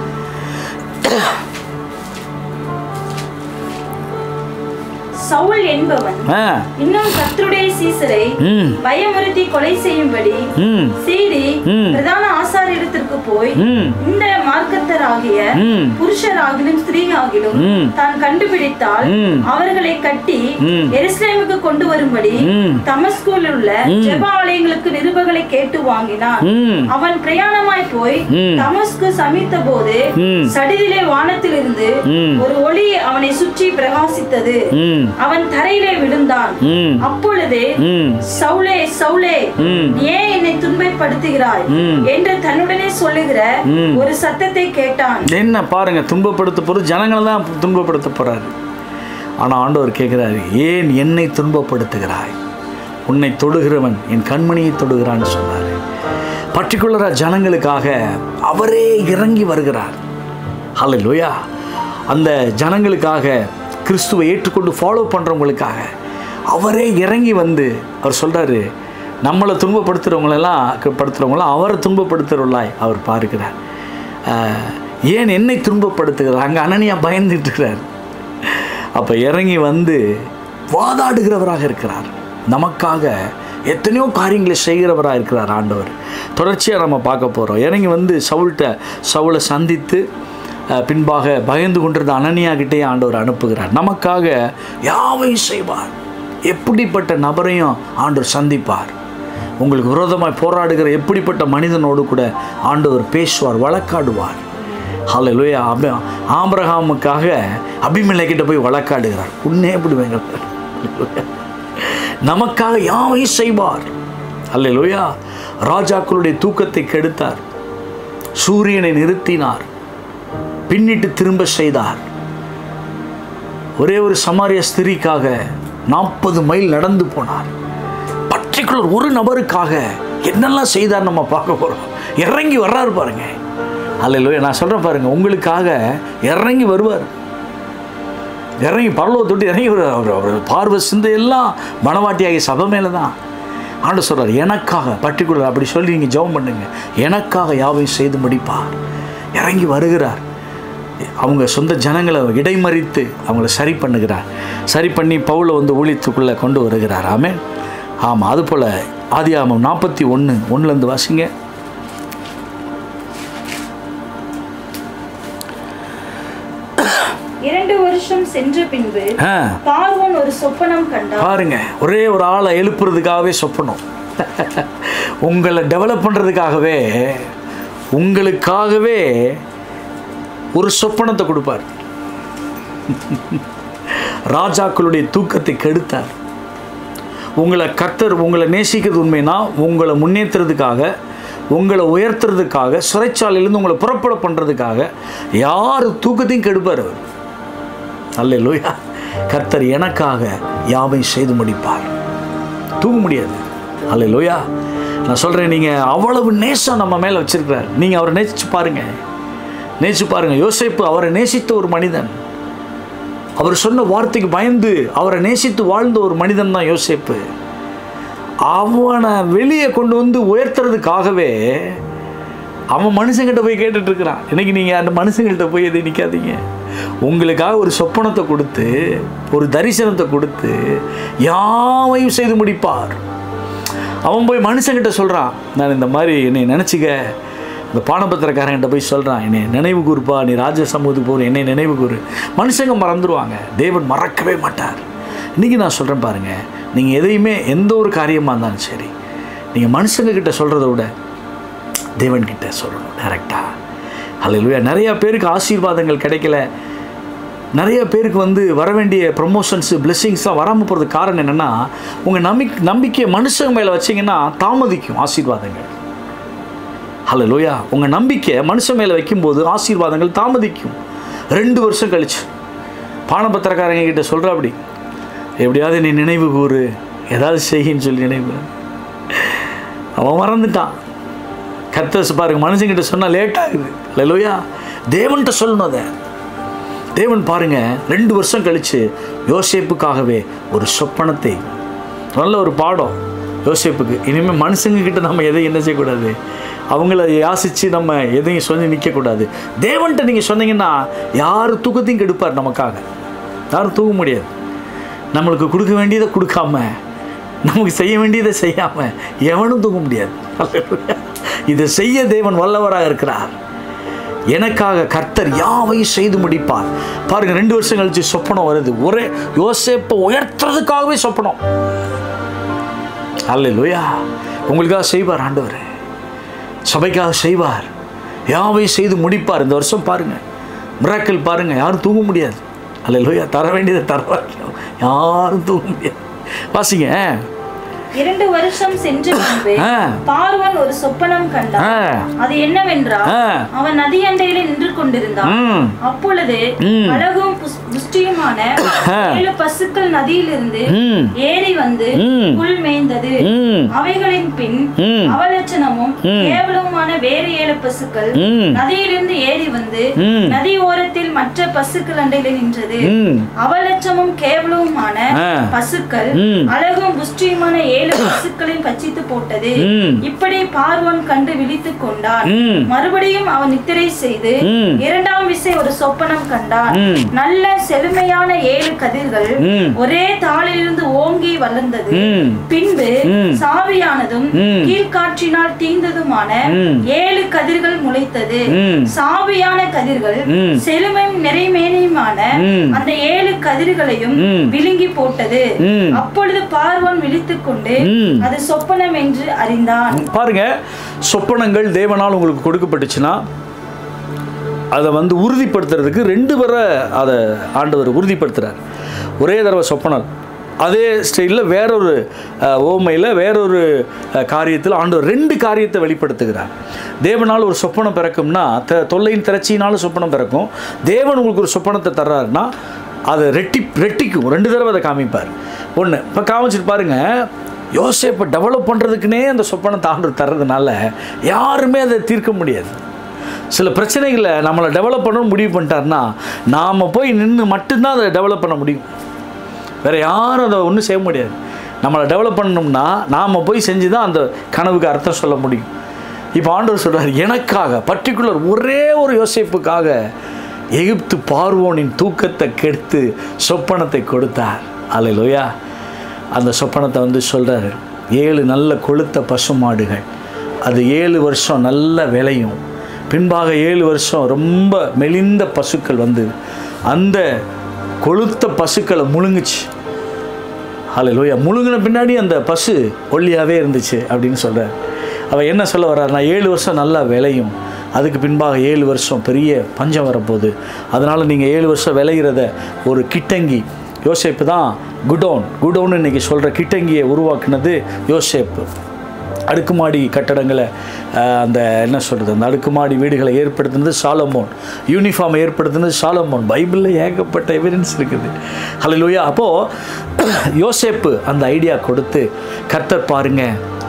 சவுல் என்பவன் ஆ இன்னும் கர்த்தருடைய சீசரை ம் பயமுறுத்தி கொலை செய்யும்படி ம் சீறி ம். பிரதான ஆசாரியத்திற்கு போய் ம் இந்த மார்க்கத்தராகிய ம் புருஷராகிலும் ஸ்திரீயாகிலும் ம். தான் கண்டுபிடித்தால் ம். அவர்களை கட்டி ம். எருசலேமுக்கு கொண்டு வரும்படி ம். தமஸ்கூரில் உள்ள ஜெப ஆலயங்களுக்கு நிருபங்களை கேட்டு வாங்கினான் ம் அவன் பிரயாணமாய் போய் ம். தமஸ்கு சமித்த போது ம். சடிதிலே வானத்திலிருந்து ம். ஒரு ஒளி அவனை சுற்றி பிரகாசித்தது ம் அவன் தரையிலே விழுந்தான் ம் அப்பொழுது ம் சவுலே சவுலே ம் நீ ஏன் என்னை துன்பப்படுத்துகிறாய் ம். என்று தன்னுடனே சொல்லுகிற ம். ஒரு சத்தத்தை கேட்டான் என்ன பாருங்க துன்பப்படுத்த போகிறது ஜனங்களை தான் துன்பப்படுத்த போறாரு ஆனால் ஆண்டவர் கேட்குறாரு ஏன் என்னை துன்பப்படுத்துகிறாய் உன்னை தொடுகிறவன் என் கண்மணியை தொடுகிறான்னு சொன்னார் பர்டிகுலராக ஜனங்களுக்காக அவரே இறங்கி வருகிறார் ஹalleluya அந்த ஜனங்களுக்காக கிறிஸ்துவை ஏற்றுக்கொண்டு ஃபாலோ பண்ணுறவங்களுக்காக அவரே இறங்கி வந்து அவர் சொல்கிறாரு நம்மளை துன்பப்படுத்துகிறவங்களெல்லாம் படுத்துகிறவங்களாம் அவரை துன்பப்படுத்துகிறவர்களாய் அவர் பார்க்கிறார் ஆஹ், ஏன் என்னை துன்பப்படுத்துகிறார் அங்கே அனனியா பயந்துட்டு இருக்கிறார் அப்போ இறங்கி வந்து வாதாடுகிறவராக இருக்கிறார் நமக்காக எத்தனையோ காரியங்களை செய்கிறவராக இருக்கிறார் ஆண்டவர் தொடர்ச்சியாக நம்ம பார்க்க போகிறோம் இறங்கி வந்து சவுல்கிட்ட சவுளை சந்தித்து அஹ், பின்பாக பயந்து கொண்டிருந்த அனனியா கிட்டே ஆண்டவர் அனுப்புகிறார் நமக்காக யாவையும் செய்வார் எப்படிப்பட்ட நபரையும் ஆண்டவர் சந்திப்பார் உங்களுக்கு விரோதமாய் போராடுகிற எப்படிப்பட்ட மனிதனோடு கூட ஆண்டவர் பேசுவார் வழக்காடுவார் ஹalleluya அபி ஆபிரகாமுக்காக அபிமெலேக்கிட்ட போய் வழக்காடுகிறார் உன்னே எப்படி வேங்க நமக்காக யாவையும் செய்வார் அல்லேலூயா ராஜாக்களுடைய தூக்கத்தை கெடுத்தார் சூரியனை நிறுத்தினார் பின்னிட்டு திரும்ப செய்தார் ஒரே ஒரு சமாரிய ஸ்திரீக்காக நாற்பது மைல் நடந்து போனார் பர்டிகுலர் ஒரு நபருக்காக என்னெல்லாம் செய்தார் நம்ம பார்க்க போகிறோம் இறங்கி வர்றாரு பாருங்க அல்ல நான் சொல்கிறேன் பாருங்க உங்களுக்காக இறங்கி வருவார் இறங்கி பரலோக தொட்டு இறங்கி வருவார் அவர் அவர் பார்வை சிந்தை எல்லாம் மனவாட்டியாகிய சபை மேலே தான் ஆண்டு சொல்கிறார் எனக்காக பர்டிகுலர் அப்படி சொல்லி நீங்கள் ஜெபம் பண்ணுங்க எனக்காக யாவையும் செய்து முடிப்பார் இறங்கி வருகிறார் அவங்க சொந்த ஜனங்களை இடைமறித்து அவங்கள சரி பண்ணுகிறார் சரி பண்ணி பவுலை வந்து ஊழியத்துக்குள்ளே கொண்டு வருகிறார் ஆமே ஆமாம் அதுபோல் ஆதியாமம் நாற்பத்தி ஒன்று ஒன்றுலேருந்து வாசிங்க இரண்டு வருஷம் சென்ற பின்பு ஆ பார்வோன் ஒரு சொப்பனம் கண்டான் பாருங்க ஒரே ஒரு ஆளை எழுப்புறதுக்காகவே சொப்பனம் உங்களை டெவலப் பண்ணுறதுக்காகவே உங்களுக்காகவே ஒரு சொப்பனத்தை கொடுப்பார் ராஜாக்களுடைய தூக்கத்தை கெடுத்தார் உங்களை கர்த்தர் உங்களை நேசிக்கிறது உண்மைனா உங்களை முன்னேற்றுறதுக்காக உங்களை உயர்த்துறதுக்காக சிறைச்சாலையிலேருந்து உங்களை புறப்பட பண்ணுறதுக்காக யார் தூக்கத்தையும் கெடுப்பார் அவர் அல்லேலூயா கர்த்தர் எனக்காக யாவை செய்து முடிப்பார் தூங்க முடியாது அல்லேலூயா நான் சொல்கிறேன் நீங்கள் அவ்வளவு நேசம் நம்ம மேலே வச்சிருக்கிறார் நீங்கள் அவரை நேசிச்சு பாருங்க நேசிச்சு பாருங்க யோசேப்பு அவரை நேசித்த ஒரு மனிதன் அவர் சொன்ன வார்த்தைக்கு பயந்து அவரை நேசித்து வாழ்ந்த ஒரு மனிதன் தான் யோசேப்பு அவனை வெளியே கொண்டு வந்து உயர்த்துறதுக்காகவே அவன் மனுஷங்கிட்ட போய் கேட்டுட்டு இருக்கிறான் இன்னைக்கு நீங்கள் அந்த மனுஷங்கள்ட்ட போய் எதை நிற்காதீங்க உங்களுக்காக ஒரு சொப்பனத்தை கொடுத்து ஒரு தரிசனத்தை கொடுத்து யாவையும் செய்து முடிப்பார் அவன் போய் மனுஷங்கிட்ட சொல்கிறான் நான் இந்த மாதிரி என்னை நினச்சிக்க இந்த பானபத்திரக்காரங்கிட்ட போய் சொல்கிறான் என்னை நினைவு கூறுப்பா நீ ராஜ சமூகத்துக்கு போகிற என்னை நினைவு கூறு மனுஷங்க மறந்துடுவாங்க தேவன் மறக்கவே மாட்டார் இன்றைக்கி நான் சொல்கிறேன் பாருங்கள் நீங்கள் எதையுமே எந்த ஒரு காரியமாக இருந்தாலும் சரி நீங்கள் மனுஷங்க கிட்ட சொல்கிறத விட தேவன்கிட்ட சொல்லணும் டேரெக்டாக அல்லையா நிறையா பேருக்கு ஆசீர்வாதங்கள் கிடைக்கல நிறைய பேருக்கு வந்து வர வேண்டிய ப்ரொமோஷன்ஸு பிளெஸ்ஸிங்ஸ்லாம் வராமல் போகிறதுக்கு காரணம் என்னென்னா உங்கள் நம்பிக் நம்பிக்கையை மனுஷங்க மேலே வச்சிங்கன்னா தாமதிக்கும் ஆசீர்வாதங்கள் ஹலோ லோயா உங்கள் நம்பிக்கை மனுஷன் மேலே வைக்கும்போது ஆசீர்வாதங்கள் தாமதிக்கும் ரெண்டு வருஷம் கழிச்சு பானபத்திரக்காரங்க கிட்ட சொல்கிற அப்படி எப்படியாவது நீ நினைவு கூறு ஏதாவது செய்யின்னு சொல்லி நினைவு அவன் மறந்துட்டான் கத்தஸ் பாருங்க மனுஷங்கிட்ட சொன்னால் லேட் ஆகுது லோயா தேவன்கிட்ட சொல்லணும் அதை தேவன் பாருங்க ரெண்டு வருஷம் கழிச்சு யோசேப்புக்காகவே ஒரு சொப்பனத்தை நல்ல ஒரு பாடம் யோசேப்புக்கு இனிமேல் மனுஷங்க கிட்ட நம்ம எதையும் என்ன செய்யக்கூடாது அவங்கள யாசித்து நம்ம எதையும் சொல்லி நிற்கக்கூடாது தேவன்கிட்ட நீங்கள் சொன்னீங்கன்னா யார் தூக்கத்தையும் கெடுப்பார் நமக்காக யாரும் தூக்க முடியாது நம்மளுக்கு கொடுக்க வேண்டியதை கொடுக்காம நமக்கு செய்ய வேண்டியதை செய்யாமல் எவனும் தூக்க முடியாது இதை செய்ய தேவன் வல்லவராக இருக்கிறார் எனக்காக கர்த்தர் யாவையும் செய்து முடிப்பார் பாருங்க ரெண்டு வருஷம் கழிச்சு சொப்பனம் வருது ஒரே யோசேப்பை உயர்த்துறதுக்காகவே சொப்பனம் அல்ல லோயா உங்களுக்காக செய்வார் ஆண்டவர் சபைக்காக செய்வார் யாவையும் செய்து முடிப்பார் இந்த வருஷம் பாருங்க மிராக்கள் பாருங்க யாரும் தூங்க முடியாது அல்ல லோயா தர வேண்டியதை தர யாரும் தூங்க முடியாது வாசிங்க இரண்டு வருஷம் சென்ற பின்பு ஆ. பார்வன் ஒரு சொப்பனம் கண்டான் ஆ அது என்னவென்றால் ஆ. அவன் நதி அண்டையில நின்று கொண்டிருந்தான் ம் அப்பொழுது ம். அழகும் புஸ்- புஷ்டியுமான ஆ. ஏழு பசுக்கள் நதியிலிருந்து ம் ஏறி வந்து ம். புல் மேய்ந்தது ம் அவைகளின் பின் ம். அவலட்சணமும் ம். கேவலமுமான வேறு ஏழு பசுக்கள் ம். நதியிலிருந்து ஏறி வந்து ம். நதி ஓரத்தில் மற்ற பசுக்கள் அண்டையில நின்றது ம் அவலட்சமும் கேவலமுமான ஆ. பசுக்கள் ம். அழகும் புஷ்டியுமான ஏழு பசுக்களையும் பட்சித்து போட்டது ம். இப்படி பார்வன் கண்டு விழித்துக் கொண்டான் ம். மறுபடியும் அவன் நித்திரை செய்து ம். இரண்டாம் விசை ஒரு சொப்பனம் கண்டான் ம். நல்ல செழுமையான ஏழு கதிர்கள் ம். ஒரே தாளிலிருந்து ஓங்கி வளர்ந்தது ம். பின்பு ம். சாவியானதும் ம். கீழ்காற்றினால் தீர்ந்ததுமான ம். ஏழு கதிர்கள் முளைத்தது ம். சாவியான கதிர்கள் ம். செழுமையும் நிறைமேனியுமான ம். அந்த ஏழு கதிர்களையும் ம். விழுங்கி போட்டது ம். அப்பொழுது பார்வன் விழித்துக் கொண்டு ம். அது சொப்பனம் என்று அறிந்தான் பாருங்க சொப்பனங்கள் தேவனால் உங்களுக்கு கொடுக்கப்பட்டுச்சுன்னா அதை வந்து உறுதிப்படுத்துறதுக்கு ரெண்டு பேரை அதை ஆண்டவர் உறுதிப்படுத்துகிறார் ஒரே தடவை சொப்பனம் அதே ஸ்டைலில் வேறொரு அஹ், ஓமையில் வேறொரு அஹ், காரியத்தில் ஆண்டவர் ரெண்டு காரியத்தை வெளிப்படுத்துகிறார் தேவனால் ஒரு சொப்பனம் பிறக்கும்னா த தொல்லையின் திரட்சியினாலும் சொப்பனம் பிறக்கும் தேவன் உங்களுக்கு ஒரு சொப்பனத்தை தர்றாருன்னா அதை ரெட்டி ரெட்டிக்கும் ரெண்டு தடவை அதை காமிப்பார் ஒன்று இப்போ காமிச்சிட்டு பாருங்க யோசேப்பை டெவலப் பண்ணுறதுக்குனே அந்த சொப்பனத்தை ஆண்டவர் தர்றதுனால யாருமே அதை தீர்க்க முடியாது சில பிரச்சனைகளை நம்மளை டெவலப் பண்ணணும்னு முடிவு பண்ணிட்டாருன்னா நாம் போய் நின்று மட்டும்தான் அதை டெவலப் பண்ண முடியும் வேறு யாரும் அதை ஒன்றும் செய்ய முடியாது நம்மளை டெவலப் பண்ணணும்னா நாம் போய் செஞ்சு தான் அந்த கனவுக்கு அர்த்தம் சொல்ல முடியும் இப்போ ஆண்டவர் சொல்றார் எனக்காக பர்டிகுலர் ஒரே ஒரு யோசிப்புக்காக எகிப்து பார்வோனின் தூக்கத்தை கெடுத்து சொப்பனத்தை கொடுத்தார் அல்லையா அந்த சொப்பனத்தை வந்து சொல்கிறாரு ஏழு நல்ல கொளுத்த பசுமாடுகள் அது ஏழு வருஷம் நல்ல விளையும் பின்பாக ஏழு வருஷம் ரொம்ப மெலிந்த பசுக்கள் வந்து அந்த கொளுத்த பசுக்களை முழுங்குச்சு ஹalleluya முழுங்கின பின்னாடி அந்த பசு ஒல்லியாகவே இருந்துச்சு அப்படின்னு சொல்கிறார் அவள் என்ன சொல்ல வர்றாருன்னா ஏழு வருஷம் நல்லா விளையும் அதுக்கு பின்பாக ஏழு வருஷம் பெரிய பஞ்சம் வரப்போகுது அதனால் நீங்கள் ஏழு வருஷம் விளையிறத ஒரு கிட்டங்கி யோசேப்பு தான் குடோன் குடோன்னு இன்றைக்கி சொல்கிற கிட்டங்கியை உருவாக்குனது யோசேப்பு அடுக்குமாடி கட்டடங்களை அஹ், அந்த என்ன சொல்கிறது அந்த அடுக்குமாடி வீடுகளை ஏற்படுத்தினது சாலமோன் யூனிஃபார்ம் ஏற்படுத்தினது சாலமோன் பைபிளில் ஏகப்பட்ட எவிடன்ஸ் இருக்குது ஹalleluya அப்போது யோசேப்பு அந்த ஐடியா கொடுத்து கர்த்தர் பாருங்க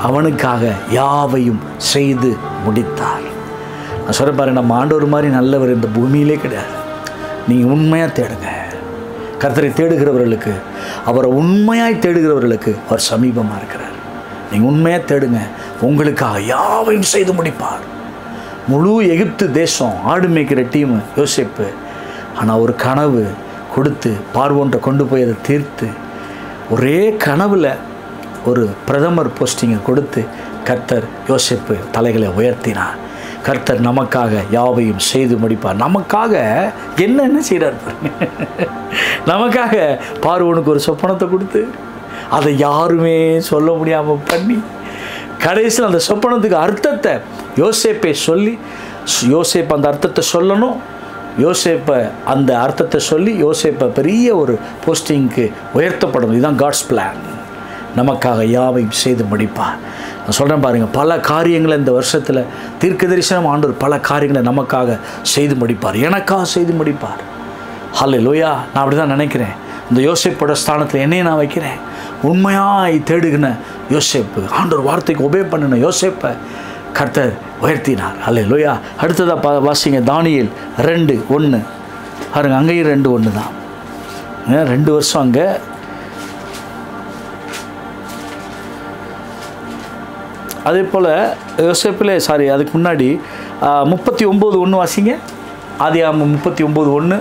அவனுக்காக யாவையும் செய்து முடித்தார் நான் சொல்ல பாருங்க நம்ம ஆண்டவர் மாதிரி நல்லவர் இந்த பூமியிலே கிடையாது நீங்கள் உண்மையாக தேடுங்க கர்த்தரை தேடுகிறவர்களுக்கு அவரை உண்மையாய் தேடுகிறவர்களுக்கு அவர் சமீபமாக இருக்கிறார் நீங்கள் உண்மையாக தேடுங்க உங்களுக்காக யாவையும் செய்து முடிப்பார் முழு எகிப்து தேசம் ஆடு மேய்க்கிற டீமு யோசிப்பு ஆனால் ஒரு கனவு கொடுத்து பார்வோன்ட்ட கொண்டு போய் அதை தீர்த்து ஒரே கனவில் ஒரு பிரதமர் போஸ்டிங்கை கொடுத்து கர்த்தர் யோசிப்பு தலைகளை உயர்த்தினார் கர்த்தர் நமக்காக யாவையும் செய்து முடிப்பார் நமக்காக என்ன என்ன செய்கிறார் பாருங்க நமக்காக பார்வோனுக்கு ஒரு சொப்பனத்தை கொடுத்து அதை யாருமே சொல்ல முடியாமல் பண்ணி கடைசியில் அந்த சொப்பனத்துக்கு அர்த்தத்தை யோசேப்பை சொல்லி யோசேப் அந்த அர்த்தத்தை சொல்லணும் யோசேப்பை அந்த அர்த்தத்தை சொல்லி யோசேப்பை பெரிய ஒரு போஸ்டிங்க்கு உயர்த்தப்படணும் இதுதான் காட்ஸ் பிளான் நமக்காக யாவையும் செய்து முடிப்பார் நான் சொல்கிறேன் பாருங்கள் பல காரியங்களை இந்த வருஷத்தில் தீர்க்க தரிசனம் ஆண்டவர் பல காரியங்களை நமக்காக செய்து முடிப்பார் எனக்காக செய்து முடிப்பார் ஹல்லே லோயா நான் அப்படி தான் நினைக்கிறேன் இந்த யோசேப்போட ஸ்தானத்தில் என்னையும் நான் வைக்கிறேன் உண்மையாய் தேடுகின யோசேப்பு ஆண்டவர் வார்த்தைக்கு உபே பண்ணின யோசேப்பை கர்த்தர் உயர்த்தினார் அல்ல லோயா அடுத்ததாக பா வாசிங்க தானியல் ரெண்டு ஒன்று பாருங்க அங்கேயும் ரெண்டு ஒன்று தான் ஏன் ரெண்டு வருஷம் அங்கே அதே போல் யோசேப்பில் சாரி அதுக்கு முன்னாடி முப்பத்தி ஒம்பது ஒன்று வாசிங்க ஆதி முப்பத்தி ஒம்பது ஒன்று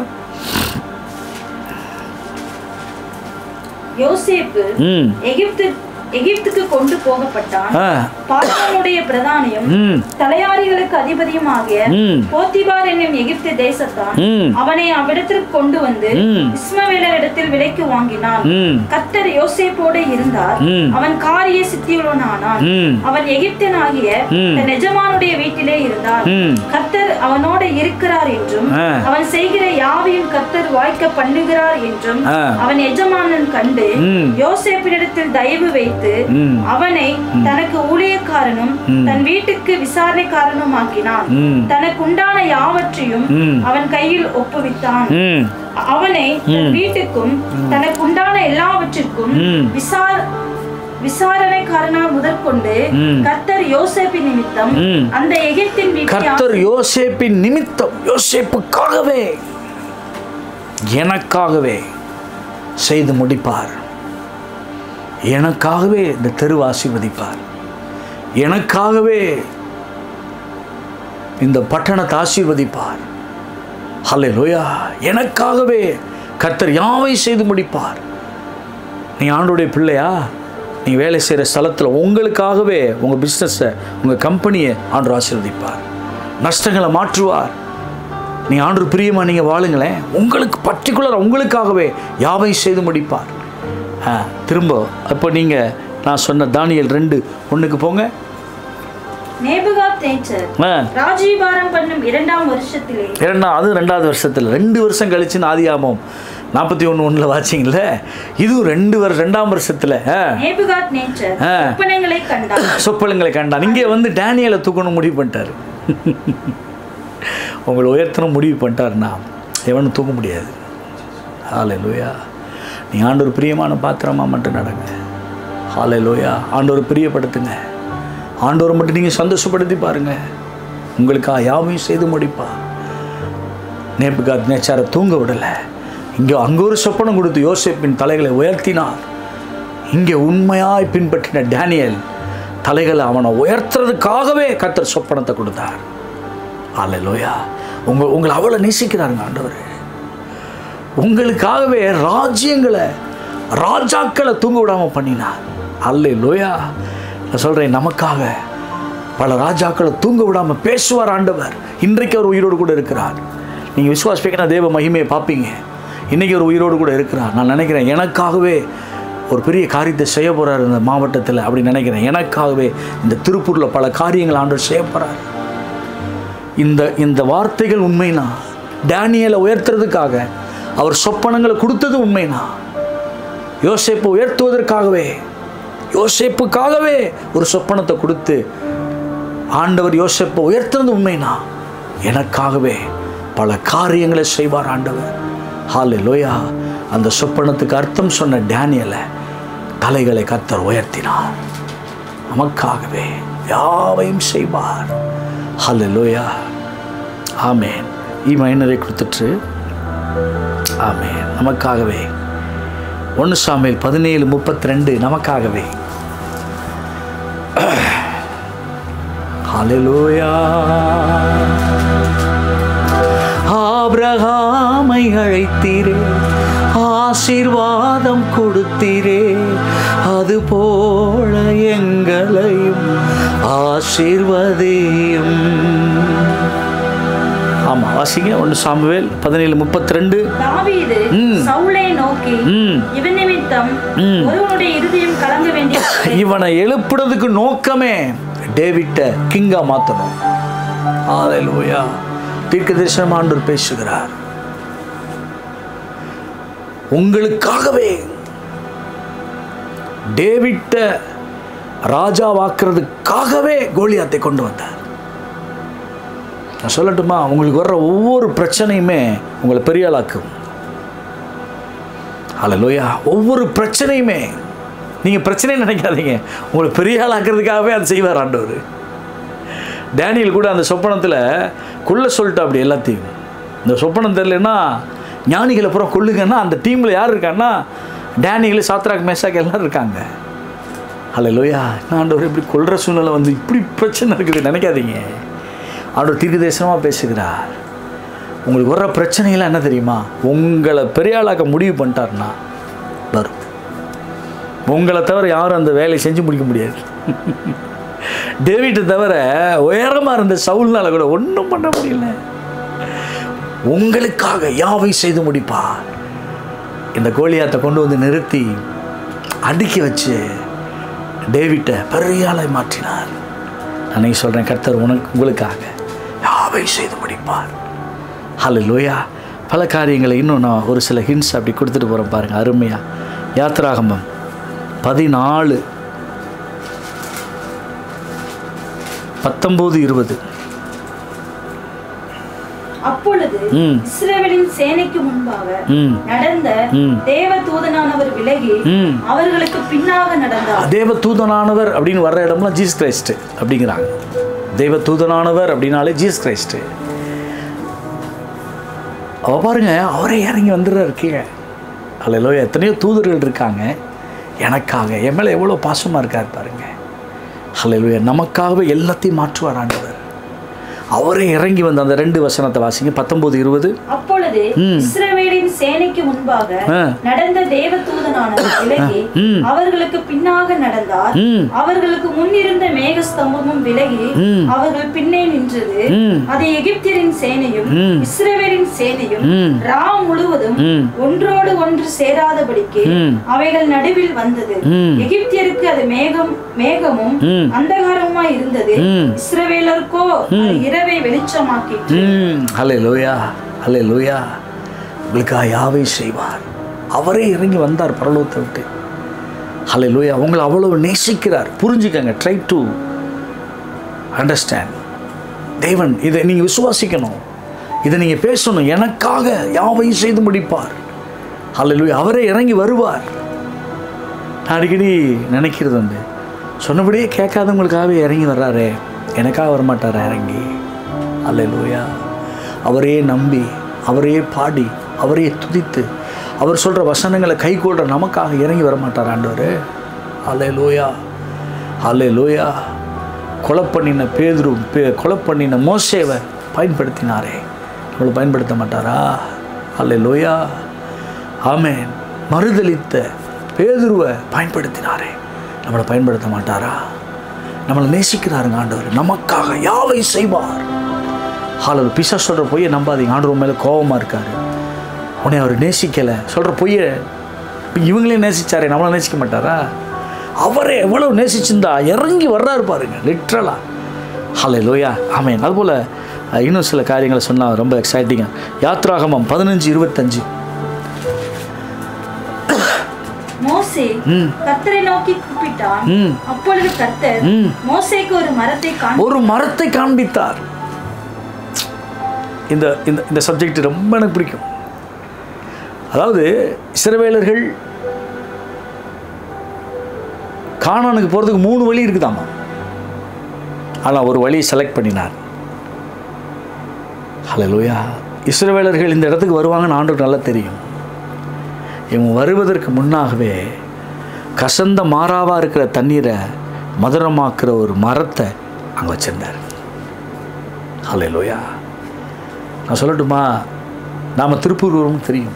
யோசேப்பு ம் எகிப்து எகிப்துக்கு கொண்டு போகப்பட்டான் ஆ பார்வோனுடைய பிரதானியும் ம் தலையாரிகளுக்கு அதிபதியுமாகிய ம் போத்திபார் என்னும் எகிப்து தேசத்தான் ம் அவனை அவ்விடத்திற்கு கொண்டு வந்து ம் இஸ்மவேலர் இடத்தில் விலைக்கு வாங்கினான் ம் கர்த்தர் யோசேப்போடு இருந்தார் ம். அவன் காரிய சித்தியுள்ளனானான் ம் அவன் எகிப்தியனாகிய ம். தன் எஜமானுடைய வீட்டிலே இருந்தான் ம் கர்த்தர் அவனோடு இருக்கிறார் என்றும் ஆ. அவன் செய்கிற யாவையும் கர்த்தர் வாய்க்க பண்ணுகிறார் என்றும் ஆ. அவன் எஜமானன் கண்டு ம். யோசேப்பினிடத்தில் தயவு வைத்து ம் அவனை தனக்கு ஊழியக்காரனும் தன் வீட்டுக்கு விசாரணைக்காரனுமாக்கினான் ம் தனக்கு உண்டான யாவற்றையும் ம். அவன் கையில் ஒப்புவித்தான் ம் அவனை தன் வீட்டுக்கும் தனக்கு உண்டான எல்லாவற்றிற்கும் ம். விசார விசாரணைக்காரனா முதற்கொண்டு ம். கர்த்தர் யோசேப்பின் நிமித்தம் ம். அந்த எகிப்தின் வீட்டை கர்த்தர் யோசேப்பின் நிமித்தம் யோசேப்புக்காகவே எனக்காகவே செய்து முடிப்பார் எனக்காகவே இந்த தெரு ஆசீர்வதிப்பார் எனக்காகவே இந்த பட்டணத்தை ஆசீர்வதிப்பார் ஹல்லேலூயா எனக்காகவே கர்த்தர் யாவை செய்து முடிப்பார் நீ ஆண்டுடைய பிள்ளையா நீ வேலை செய்கிற ஸ்தலத்தில் உங்களுக்காகவே உங்கள் பிஸ்னஸை உங்கள் கம்பெனியை ஆண்டு ஆசீர்வதிப்பார் நஷ்டங்களை மாற்றுவார் நீ ஆண்டு பிரியமாக நீங்கள் வாழுங்களேன் உங்களுக்கு பர்டிகுலர் உங்களுக்காகவே யாவை செய்து முடிப்பார் ஆ திரும்ப அப்போ நீங்கள் நான் சொன்ன தானியல் ரெண்டு ஒன்றுக்கு போங்க நேபுகாத் நேச்சர் ஆ ராஜீபாரம் பண்ணும் இரண்டாம் வருஷத்திலே இரண்டாம் அது ரெண்டாவது வருஷத்தில் ரெண்டு வருஷம் கழிச்சு ஆதியாமம் நாற்பத்தி ஒன்று ஒன்றில் வாச்சிங்களே இதுவும் ரெண்டு வருஷம் ரெண்டாம் வருஷத்தில் ஆ நேபுகாத் நேச்சர் ஆ. ஒப்பனைகளை கண்டான் சொப்பனங்களை கண்டான் இங்கே வந்து டேனியலை தூக்கணும் முடிவு பண்ணிட்டார் உங்களை உயர்த்தணும் முடிவு பண்ணிட்டாருன்னா எவனும் தூக்க முடியாது ஹாலே லோயா நீ ஆண்டவர் பிரியமான பாத்திரமா மட்டும் நடங்க ஹாலே லோயா ஆண்டவர் பிரியப்படுத்துங்க ஆண்டவரை மட்டும் நீங்கள் சந்தோஷப்படுத்தி பாருங்க உங்களுக்காக யாவையும் செய்து முடிப்பா நேபுகாத் நேச்சாரை தூங்க விடலை இங்கே அங்கே ஒரு சொப்பனம் கொடுத்து யோசேப்பின் தலைகளை உயர்த்தினார் இங்கே உண்மையாய் பின்பற்றின டேனியல் தலைகளை அவனை உயர்த்துறதுக்காகவே கர்த்தர் சொப்பனத்தை கொடுத்தார் அல்லேலூயா உங்க உங்களை அவ்வளோ நேசிக்கிறாருங்க ஆண்டவர் உங்களுக்காகவே ராஜ்யங்களை ராஜாக்களை தூங்க விடாமல் பண்ணினார் அல்லே லோயா நான் சொல்கிறேன் நமக்காக பல ராஜாக்களை தூங்க விடாமல் பேசுவார் ஆண்டவர் இன்றைக்கு அவர் உயிரோடு கூட இருக்கிறார் நீங்கள் விசுவாசிப்பீங்கன்னா தேவ மகிமையை பார்ப்பீங்க இன்றைக்கி ஒரு உயிரோடு கூட இருக்கிறார் நான் நினைக்கிறேன் எனக்காகவே ஒரு பெரிய காரியத்தை செய்ய போகிறார் இந்த மாவட்டத்தில் அப்படி நினைக்கிறேன் எனக்காகவே இந்த திருப்பூரில் பல காரியங்கள் ஆண்டவர் செய்ய போகிறார் இந்த இந்த வார்த்தைகள் உண்மைனா டேனியலை உயர்த்துறதுக்காக அவர் சொப்பனங்களை கொடுத்தது உண்மைனா யோசேப்பு உயர்த்துவதற்காகவே யோசேப்புக்காகவே ஒரு சொப்பனத்தை கொடுத்து ஆண்டவர் யோசேப்பை உயர்த்துறது உண்மைனா எனக்காகவே பல காரியங்களை செய்வார் ஆண்டவர் ஹாலே லோயா அந்த சொப்பனத்துக்கு அர்த்தம் சொன்ன டேனியலை தலைகளை கர்த்தர் உயர்த்தினார் நமக்காகவே யாவையும் செய்வார் ஹalleluya ஆமென் ஈ மைனரை கொடுத்துட்டு ஆமென் நமக்காகவே ஒன்று சாமியில் பதினேழு முப்பத்தி ரெண்டு நமக்காகவே ஹalleluya ஆபிரகாமை அழைத்தீரே ஆசீர்வாதம் கொடுத்தீரே அதுபோல எங்களையும் ஆசீர்வதியும் ஆமா வாசிங்க ஒன்று சாமுவேல் பதினேழு முப்பத்தி ரெண்டு தாவீது ம். சவுலை நோக்கி ம் இவன் நிமித்தம் ம். ஒருவனுடைய இருதயம் கலங்க வேண்டிய இவனை எழுப்புறதுக்கு நோக்கமே டேவிட்டை கிங்கா மாத்தணும் ஹalleluya தீர்க்க தரிசனம் ஆண்டவர் பேசுகிறார் உங்களுக்காகவே டேவிட்டை ராஜாவாக்குறதுக்காகவே கோலியாத்தை கொண்டு வந்தார் நான் சொல்லட்டுமா உங்களுக்கு வர்ற ஒவ்வொரு பிரச்சனையுமே உங்களை பெரிய ஆளாக்கும் ஹalleluya ஒவ்வொரு பிரச்சனையுமே நீங்கள் பிரச்சனை நினைக்காதீங்க உங்களை பெரிய ஆளாக்குறதுக்காகவே அதை செய்வார் ஆண்டவர் டேனியல் கூட அந்த சொப்பனத்தில் கொல்ல சொல்லிட்டு அப்படி எல்லாத்தையும் இந்த சொப்பனம் தெரியலன்னா ஞானிகளை அப்புறம் கொல்லுங்கன்னா அந்த டீமில் யார் இருக்கான்னா டேனியல் சாத்ராக் மேசாக் எல்லாரும் இருக்காங்க ஹalleluya நான் ஆண்டவர் இப்படி கொல்ற சூழ்நிலை வந்து இப்படி பிரச்சனை இருக்குது நினைக்காதீங்க ஆண்டவர் தீர்க்க தரிசனமாக பேசுகிறார் உங்களுக்கு வர்ற பிரச்சனையெல்லாம் என்ன தெரியுமா உங்களை பெரிய ஆளாக்க முடிவு பண்ணிட்டாருன்னா வரும் உங்களை தவிர யாரும் அந்த வேலையை செஞ்சு முடிக்க முடியாது டேவிட்டை தவிர உயரமாக இருந்த சவுல்னால கூட ஒன்றும் பண்ண முடியல உங்களுக்காக யாவை செய்து முடிப்பார் இந்த கோலியாத்தை கொண்டு வந்து நிறுத்தி அடுக்கி வச்சு டேவிட்டை பெரிய ஆளை மாற்றினார் நான் சொல்கிறேன் கர்த்தர் உனக்கு உங்களுக்காக யாவை செய்து முடிப்பார் ஹalleluya பல காரியங்களை இன்னும் நான் ஒரு சில ஹிண்ட்ஸ் அப்படி கொடுத்துட்டு போகிறேன் பாருங்கள் அருமையாக யாத்ராகமம் பதினாலு பத்தொம்போது இருபது அப்பொழுது ம். இஸ்ரவேலின் சேனைக்கு முன்பாக ம் நடந்த ம். தேவ தூதனானவர் விலகி ம் அவர்களுக்கு பின்னாக நடந்தார் தேவ தூதனானவர் அப்படின்னு வர்ற இடம்லாம் ஜீஸ் கிரைஸ்ட் அப்படிங்கிறாங்க தெய்வ தூதனானவர் அப்படின்னாலே ஜீஸ் கிரைஸ்ட் அவ பாருங்க அவரே இறங்கி வந்துடுறாரு கீழே அல்ல எத்தனையோ தூதர்கள் இருக்காங்க எனக்காக என் மேலே எவ்வளோ பாசமாக இருக்கார் பாருங்க ஹalleluya நமக்காகவே எல்லாத்தையும் மாற்றுவார் ஆண்டவர் அவரே இறங்கி வந்து அந்த ரெண்டு வசனத்தை வாசிங்க பத்தொம்போது இருபது அப்பொழுது ம். இஸ்ரவேலின் சேனைக்கு முன்பாக ஆ. நடந்த தேவ தூதனானவர் விலகி ம். அவர்களுக்கு பின்னாக நடந்தார் ம் அவர்களுக்கு முன்னிருந்த மேகஸ்தம்பமும் விலகி ம். அவர்கள் பின்னே நின்றது ம். அது எகிப்தியரின் சேனையும் ம். இஸ்ரவேலின் சேனையும் ம். ரா முழுவதும் ம். ஒன்றோடு ஒன்று சேராதபடிக்கு ம். அவைகள் நடுவில் வந்தது ம். எகிப்தியருக்கு அது மேகம் மேகமும் ம். அந்தகாரமா இருந்தது ம். இஸ்ரவேலருக்கோ அது இரவை வெளிச்சமாக்கி ம் ஹலே லோயா ஹலே லோயா உங்களுக்காக யாவை செய்வார் அவரே இறங்கி வந்தார் பரலோகத்தை விட்டு ஹலே லோயா உங்களை அவ்வளவு நேசிக்கிறார் புரிஞ்சுக்கங்க ட்ரை டு அண்டர்ஸ்டாண்ட் தேவன் இதை நீங்கள் விசுவாசிக்கணும் இதை நீங்கள் பேசணும் எனக்காக யாவையும் செய்து முடிப்பார் ஹலே லோயா அவரே இறங்கி வருவார் நான் அடிக்கடி நினைக்கிறது உண்டு சொன்னபடியே கேட்காதவங்களுக்காகவே இறங்கி வர்றாரே எனக்காக வரமாட்டாரா இறங்கி அல்லேலூயா அவரையே நம்பி அவரையே பாடி அவரையே துதித்து அவர் சொல்கிற வசனங்களை கை கொள்கிற நமக்காக இறங்கி வரமாட்டார் ஆண்டவர் அல்லேலூயா அல்லேலூயா கொலை பண்ணின பேதுரு பே கொலை பண்ணின மோசேவை பயன்படுத்தினாரே நம்மளை பயன்படுத்த மாட்டாரா அல்லேலூயா ஆமென் மறுதலித்த பேதுருவை பயன்படுத்தினாரே நம்மளை பயன்படுத்த மாட்டாரா நம்மளை நேசிக்கிறாருங்க ஆண்டவர் நமக்காக யாவை செய்வார் ஹாலர் பிசா சொல்கிற பொய்யை நம்பாதீங்க ஆண்டவர் மேலே கோபமாக இருக்கார் உன்னை அவர் நேசிக்கலை சொல்கிற பொய்யை இப்ப இவங்களே நேசிச்சாரே நம்மளை நேசிக்க மாட்டாரா அவரே எவ்வளவு நேசிச்சிருந்தா இறங்கி வர்றாரு பாருங்க லிட்ரலா ஹலே லோயா ஆமேன் அதுபோல் அஹ், இன்னும் சில காரியங்களை சொன்னால் ரொம்ப எக்ஸைட்டிங்காக யாத்ராகமம் பதினஞ்சு இருபத்தஞ்சு மோசே ம். கர்த்தரை நோக்கி கூப்பிட்டான் ம். அப்பொழுது கர்த்தர் ம். மோசேக்கு ஒரு மரத்தை காண்பி ஒரு மரத்தை காண்பித்தார் இந்த இந்த இந்த சப்ஜெக்ட் ரொம்ப எனக்கு பிடிக்கும் அதாவது இஸ்ரவேலர்கள் கானானுக்கு போகிறதுக்கு மூணு வழி இருக்குதாமா ஆனால் ஒரு வழியை செலக்ட் பண்ணினார் ஹalleluya இஸ்ரவேலர்கள் இந்த இடத்துக்கு வருவாங்கன்னு ஆண்டுக்கு நல்லா தெரியும் இவங்க வருவதற்கு முன்னாகவே கசந்த மாறாவாக இருக்கிற தண்ணீரை மதுரமாக்குற ஒரு மரத்தை அங்கே வச்சிருந்தார் ஹalleluya நான் சொல்லட்டுமா நாம் திருப்பூர் வருவோம்னு தெரியும்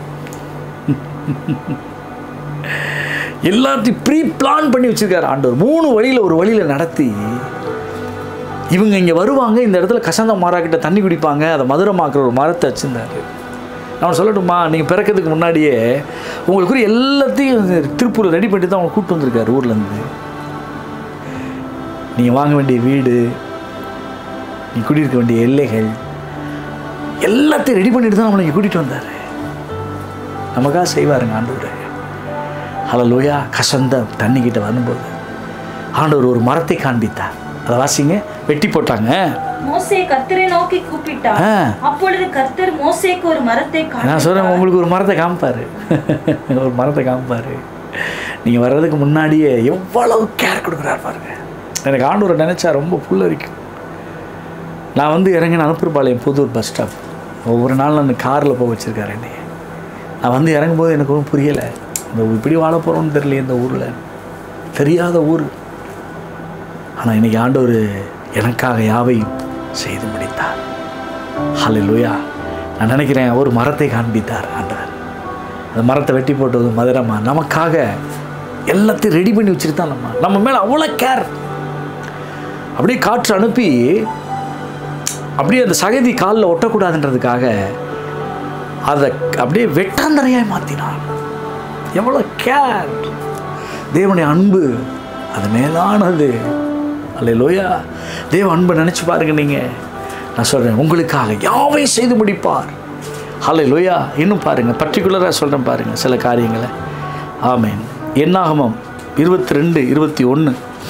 எல்லாத்தையும் ப்ரீ பிளான் பண்ணி வச்சிருக்காரு ஆண்டவர் மூணு வழியில் ஒரு வழியில் நடத்தி இவங்க இங்கே வருவாங்க இந்த இடத்துல கசந்த மாறாக்கிட்ட தண்ணி குடிப்பாங்க அதை மதுரமாக்குற ஒரு மரத்தை வச்சுருந்தாரு நான் சொல்லட்டுமா நீங்கள் பிறக்கிறதுக்கு முன்னாடியே உங்களுக்குரிய எல்லாத்தையும் திருப்பூரில் ரெடி பண்ணி தான் அவங்க கூப்பிட்டு வந்திருக்காரு ஊர்லேருந்து நீங்கள் வாங்க வேண்டிய வீடு நீ குடியிருக்க வேண்டிய எல்லைகள் எல்லாத்தையும் ரெடி பண்ணிட்டு தான் நம்மளை இங்கே கூட்டிகிட்டு வந்தார் நமக்காக செய்வாருங்க ஆண்டவர் ஹலலோயா கசந்த தண்ணிக்கிட்ட வரும்போது ஆண்டவர் ஒரு மரத்தை காண்பித்தார் அதை வாசிங்க வெட்டி போட்டாங்க மோசே கர்த்தரை நோக்கி கூப்பிட்டார் ஆ. அப்பொழுது கர்த்தர் மோசேக்கு ஒரு மரத்தை நான் சொல்கிறேன் காண்பித்தார். உங்களுக்கு ஒரு மரத்தை காமிப்பார் ஒரு மரத்தை காமிப்பார் நீங்கள் வர்றதுக்கு முன்னாடியே எவ்வளவு கேர் கொடுக்குறாரு பாருங்க எனக்கு ஆண்டவரை நினச்சா ரொம்ப புல்லரிக்கும் நான் வந்து இறங்கின அனுப்புறபாளையம் புதூர் பஸ் ஸ்டாப் ஒவ்வொரு நாள் நான் காரில் போக வச்சுருக்காரு என்னைய நான் வந்து இறங்கும்போது எனக்கு ஒன்றும் புரியலை இந்த இப்படி வாழ போகிறோன்னு தெரியல இந்த ஊரில் தெரியாத ஊர் ஆனால் இன்னைக்கு ஆண்டவர் எனக்காக யாவையும் செய்து முடித்தார் ஹalleluya நான் நினைக்கிறேன் ஒரு மரத்தை காண்பித்தார் ஆண்டவர் அந்த மரத்தை வெட்டி போட்டது மதுரமா நமக்காக எல்லாத்தையும் ரெடி பண்ணி வச்சுட்டு தான் நம்ம நம்ம மேலே அவ்வளோ கேர் அப்படியே காற்று அனுப்பி அப்படியே அந்த சகதி காலில் ஒட்டக்கூடாதுன்றதுக்காக அதை அப்படியே வெட்டாந்தரையாய் மாற்றினான் எவ்வளோ கேர் தேவனுடைய அன்பு அது மேலானது அல்லையா தேவ அன்பை நினச்சி பாருங்க நீங்கள் நான் சொல்கிறேன் உங்களுக்காக யாவையும் செய்து முடிப்பார் ஹலை லோயா இன்னும் பாருங்கள் பர்டிகுலராக சொல்கிறேன் பாருங்கள் சில காரியங்களை ஆமேன் என்னாகமம் இருபத்தி ரெண்டு இருபத்தி ஒன்று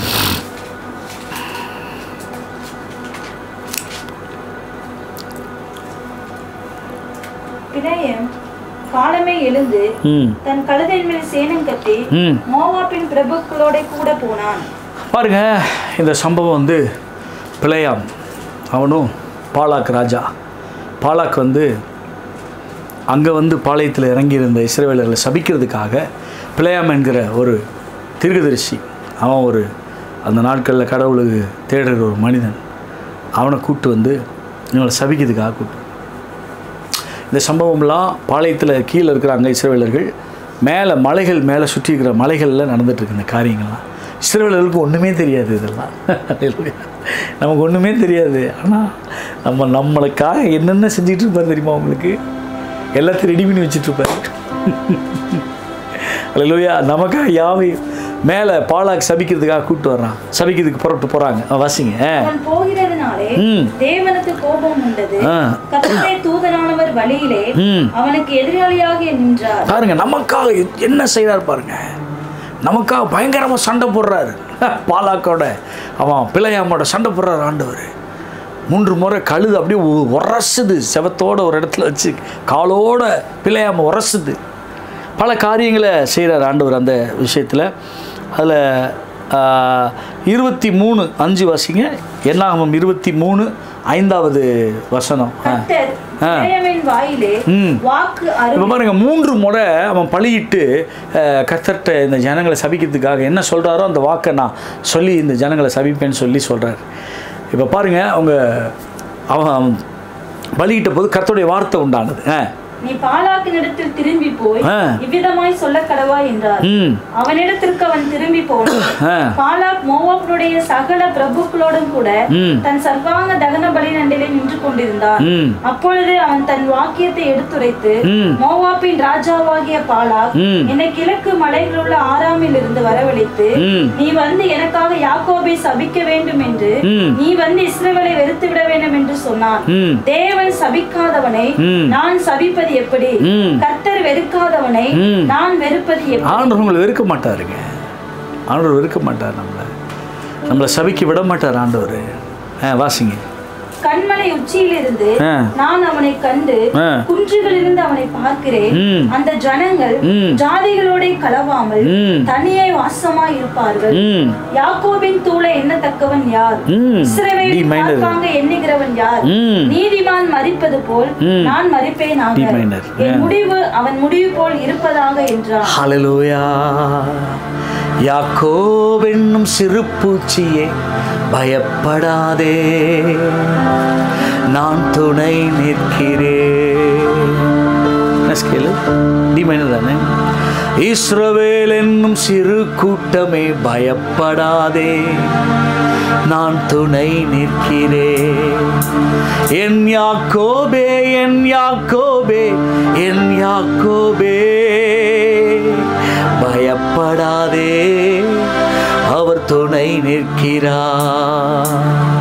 பிணையம் காலமே எழுந்து ம் தன் கழுதையின் மேல் சேனம் கட்டி ம் மோவாப்பின் பிரபுக்களோட கூட போனான் பாருங்க இந்த சம்பவம் வந்து பிழையாம் அவனும் பாலாக் ராஜா பாலாக் வந்து அங்கே வந்து பாளையத்தில் இறங்கியிருந்த இஸ்ரவேலர்களை சபிக்கிறதுக்காக பிழையாம் என்கிற ஒரு தீர்க்கதரிசி அவன் ஒரு அந்த நாட்களில் கடவுளுக்கு தேடுற ஒரு மனிதன் அவனை கூப்பிட்டு வந்து இவங்களை சபிக்கிறதுக்காக கூப்பிட்டு இந்த சம்பவம்லாம் பாளையத்தில் கீழே இருக்கிற அங்கே இஸ்ரவேலர்கள் மேலே மலைகள் மேலே சுற்றி இருக்கிற மலைகளில் நடந்துட்டுருக்கு இந்த காரியங்கள்லாம் இஸ்ரவேலர்களுக்கு ஒன்றுமே தெரியாது இதெல்லாம் Hallelujah. நமக்கு ஒன்றுமே தெரியாது ஆனால் நம்ம நம்மளுக்காக என்னென்ன செஞ்சுட்டு இருப்பார் தெரியுமா உங்களுக்கு எல்லாத்தையும் ரெடி பண்ணி வச்சுட்ருப்பார் அல்லையா நமக்காக யாவை மேலே பாலாக் சபிக்கிறதுக்காக கூப்பிட்டு வர்றான் சபிக்கிறதுக்கு புறப்பட்டு போகிறாங்க வாசிங்க அவன் போகிறதுனாலே ம். தேவனுக்கு கோபம் உண்டது ஆ. கர்த்தருடைய தூதனானவர் வழியிலே ம் அவனுக்கு எதிராளியாக நின்றார் பாருங்க நமக்காக என்ன செய்கிறார் பாருங்க நமக்காக பயங்கரமாக சண்டை போடுறாரு பாலாக்கோட அவன் பிள்ளையாமோட சண்டை போடுறாரு ஆண்டவர் மூன்று முறை கழுது அப்படியே உ- உரசுது செவத்தோட ஒரு இடத்துல வச்சு காலோட பிள்ளையாம உரசுது பல காரியங்களை செய்கிறார் ஆண்டவர் அந்த விஷயத்தில் அதில் இருபத்தி மூணு அஞ்சு வாசிங்க என்னாகமம் இருபத்தி மூணு ஐந்தாவது வசனம் ஆ கர்த்தர் ஆ. பிணையமின் வாயிலே ம். வாக்கு இப்போ அருள் பாருங்க மூன்று முறை அவன் பழியிட்டு அஹ், கர்த்தர்ட்ட இந்த ஜனங்களை சபிக்கிறதுக்காக என்ன சொல்கிறாரோ அந்த வாக்கை நான் சொல்லி இந்த ஜனங்களை சபிப்பேன்னு சொல்லி சொல்கிறார் இப்போ பாருங்க அவங்க அவன் பலியிட்ட போது கர்த்தருடைய வார்த்தை உண்டானது ஆ நீ பாலாக்கினிடத்தில் திரும்பி போய் ஆ. இவ்விதமாய் சொல்ல கடவா என்றார் ம் அவனிடத்திற்கு அவன் திரும்பி போனான் ஆ பாலாக் மோவாப்புடைய சகல பிரபுக்களோடும் கூட ம். தன் சர்வாங்க தகன பலி நண்டிலே நின்று கொண்டிருந்தான் ம் அப்பொழுது அவன் தன் வாக்கியத்தை எடுத்துரைத்து ம். மோவாப்பின் ராஜாவாகிய பாலாக் ம். என்னை கிழக்கு மலைகளில் உள்ள ஆறாமில் இருந்து வரவழைத்து ம். நீ வந்து எனக்காக யாக்கோபை சபிக்க வேண்டும் என்று ம். நீ வந்து இஸ்ரவேலை வெறுத்து விட வேண்டும் என்று சொன்னான் ம் தேவன் சபிக்காதவனை ம். நான் சபிப்பது எப்படி ம். கர்த்தர் வெறுக்காதவனை ம். நான் வெறுப்பது எப்படி ஆண்டவர் உங்களை வெறுக்க மாட்டாருங்க ஆண்டவர் வெறுக்க மாட்டார் நம்மளை நம்மளை சபிக்க விட மாட்டார் ஆண்டவர் ஆ வாசிங்க கண்மலை உச்சியிலிருந்து ஆ. நான் அவனை கண்டு ஆ. குன்றுகளிலிருந்து அவனை பார்க்கிறேன் ம். அந்த ஜனங்கள் ம். ஜாதிகளோட கலவாமல் ம். தனியே வாசமாய் இருப்பார்கள் ம் யாக்கோபின் தூளை எண்ணத்தக்கவன் யார் ம் டி இஸ்ரவேலின் மைனர் காக்காங்க எண்ணுகிறவன் யார் ம் நீதிமான் மறிப்பது போல் ம். நான் மறிப்பேனாக டி மைனர். என் முடிவு அவன் முடிவு போல் இருப்பதாக என்றான் ஹalleluya யாக்கோவென்னும் சிறு பூச்சியே பயப்படாதே நான் துணை நிற்கிறேன் என்ன ஸ்கேலு டி மைனர் தானே இஸ்ரவேல் என்னும் சிறு கூட்டமே பயப்படாதே நான் துணை நிற்கிறேன் என் யாக்கோபே என் யாக்கோபே என் யாக்கோபே பயப்படாதே அவர் துணை நிற்கிறார்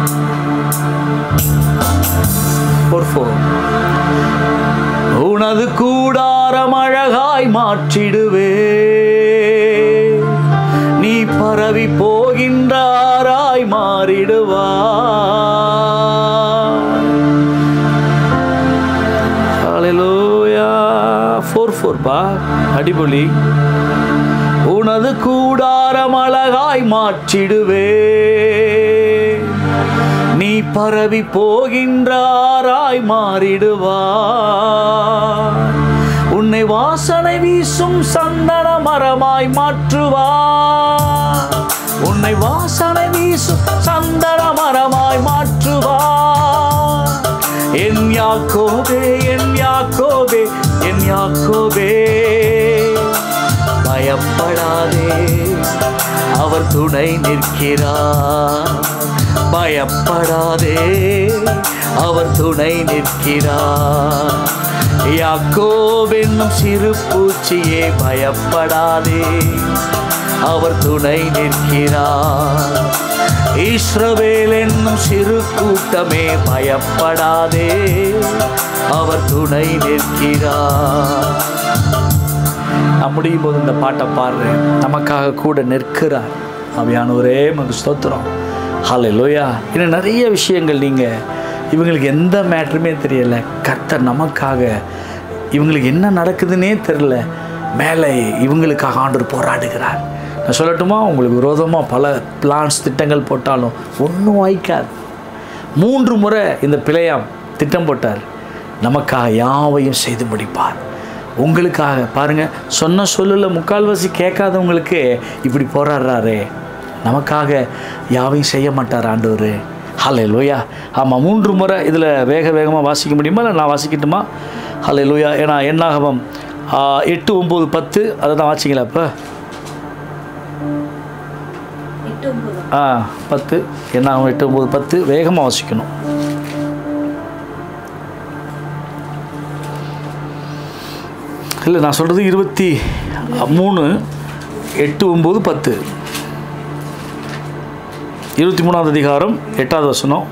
Four, four. உனது கூடாரம் அழகாய் மாற்றிடுவே நீ பரவி போகின்றாராய் மாறிடுவா ஃபோர் ஃபோர் பா அடிபொலி உனது கூடாரம் அழகாய் மாற்றிடுவே நீ பரவி போகின்றாராய் மாறிடுவார் உன்னை வாசனை வீசும் சந்தன மரமாய் மாற்றுவார் உன்னை வாசனை வீசும் சந்தன மரமாய் மாற்றுவார் என் யாக்கோபே என் யாக்கோபே என் யாக்கோபே பயப்படாதே அவர் துணை நிற்கிறார் பயப்படாதே அவர் துணை நிற்கிறார் யாக்கோவென்னும் சிறு பூச்சியே பயப்படாதே அவர் துணை நிற்கிறார் இஸ்ரவேல் என்னும் சிறு கூட்டமே பயப்படாதே அவர் துணை நிற்கிறார் நான் முடியும் போது இந்த பாட்டை பாடுறேன் நமக்காக கூட நிற்கிறார் அவையானவரே நமக்கு ஸ்தோத்திரம் ஹாலே லோயா இன்னும் நிறைய விஷயங்கள் நீங்கள் இவங்களுக்கு எந்த மேட்ருமே தெரியலை கர்த்தர் நமக்காக இவங்களுக்கு என்ன நடக்குதுன்னே தெரில மேலே இவங்களுக்காக ஆண்டவர் போராடுகிறார் நான் சொல்லட்டுமா உங்களுக்கு விரோதமாக பல பிளான்ஸ் திட்டங்கள் போட்டாலும் ஒன்றும் வாய்க்காது மூன்று முறை இந்த பிழையாம் திட்டம் போட்டார் நமக்காக யாவையும் செய்து முடிப்பார் உங்களுக்காக பாருங்க சொன்ன சொல்லுல முக்கால்வாசி கேட்காதவங்களுக்கு இப்படி போராடுறாரே நமக்காக யாவையும் செய்ய மாட்டார் ஆண்டவர் ஹலே லோயா ஆமாம் மூன்று முறை இதில் வேக வேகமாக வாசிக்க முடியுமா இல்லை நான் வாசிக்கட்டுமா ஹலே லோயா ஏன்னா என்னாகமம் ஆ, எட்டு ஒம்பது பத்து அதை தான் வாசிங்களா இப்போ எட்டு ஒன்பது ஆ பத்து என்னாகும் எட்டு ஒம்பது பத்து வேகமாக வாசிக்கணும் இல்லை நான் சொல்கிறது இருபத்தி மூணு எட்டு ஒம்பது பத்து இருபத்தி மூணாவது அதிகாரம் எட்டாவது வசனம்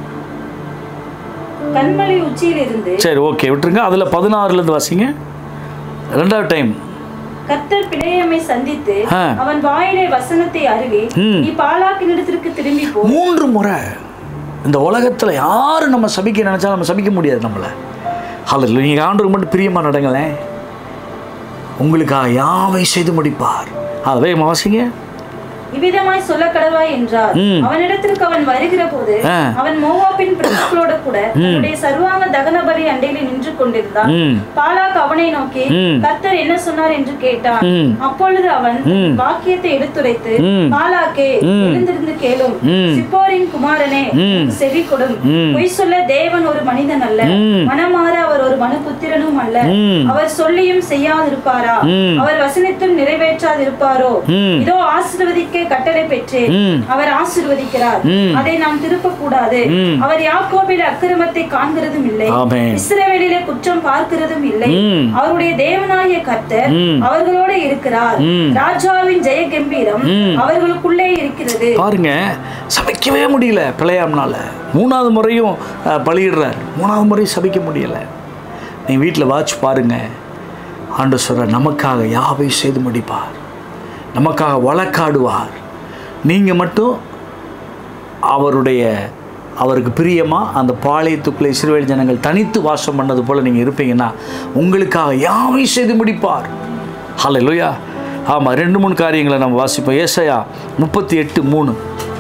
கண்மலை உச்சியிலிருந்து சரி ஓகே விட்டுருங்க அதில் பதினாறுலேருந்து வாசிங்க ரெண்டாவது டைம் கர்த்தர் பிணையமை சந்தித்து ஆ. அவன் வாயிலே வசனத்தை அருவி ம். நீ பாலாக்கினிடத்திற்கு திரும்பி போ மூன்று முறை இந்த உலகத்தில் யார் நம்ம சபிக்க நினச்சா நம்ம சபிக்க முடியாது நம்மளை ஹலோ நீங்கள் ஆண்டவர் மட்டும் பிரியமாக நடங்களேன் உங்களுக்காக யாவை செய்து முடிப்பார் அதே வாசிங்க இவ்விதமாய் சொல்ல கடவாய் என்றார் ம். அவனிடத்திற்கு அவன் வருகிற போது ஆ. அவன் மோவாபின் பிரபுக்களோட கூட தன்னுடைய சர்வாங்க தகன பலி அண்டையில் நின்று கொண்டிருந்தான் ம் பாலாக் அவனை நோக்கி ம். கர்த்தர் என்ன சொன்னார் என்று கேட்டான் ம். அப்பொழுது அவன் ம். வாக்கியத்தை எடுத்துரைத்து ம். பாலாக்கே ம். எழுந்திருந்து கேளும் ம். சிப்போரின் குமாரனே ம். உனக்கு செவி கொடும் ம். பொய் சொல்ல தேவன் ஒரு மனிதன் அல்ல ம். மனமாற அவர் ஒரு மனுபுத்திரனும் அல்ல ம். அவர் சொல்லியும் செய்யாதிருப்பாரா ம். அவர் வசனத்தும் நிறைவேற்றாதிருப்பாரோ ம். இதோ ஆசீர்வதிக்க கட்டளை பெற்றேன் ம். அவர் ஆசீர்வதிக்கிறார் ம். அதை நாம் திருப்ப கூடாது ம். அவர் யாக்கோபில் அக்கிரமத்தை காண்கிறதும் இல்லை ஆமென். இஸ்ரவேலிலே குற்றம் பார்க்கிறதும் இல்லை ம். அவருடைய தேவனாகிய கர்த்தர் ம். அவர்களோட இருக்கிறார் ம். ராஜாவின் ஜெய கம்பீரம் ம். அவர்களுக்குள்ளே இருக்கிறது பாருங்க சபிக்கவே முடியல பிழையாம்னால மூணாவது முறையும் அஹ், பலியிடுறார் மூணாவது முறையும் சபிக்க முடியல நீ வீட்டில் வாட்ச் பாருங்க ஆண்டு சொல்ற நமக்காக யாவை செய்து முடிப்பார் நமக்காக வழக்காடுவார் நீங்கள் மட்டும் அவருடைய அவருக்கு பிரியமாக அந்த பாளையத்துக்குள்ளே இஸ்ரவேல் ஜனங்கள் தனித்து வாசம் பண்ணது போல் நீங்கள் இருப்பீங்கன்னா உங்களுக்காக யாவை செய்து முடிப்பார் ஹalleluya ஆமாம் ரெண்டு மூணு காரியங்களை நம்ம வாசிப்போம் ஏசையா முப்பத்தி எட்டு மூணு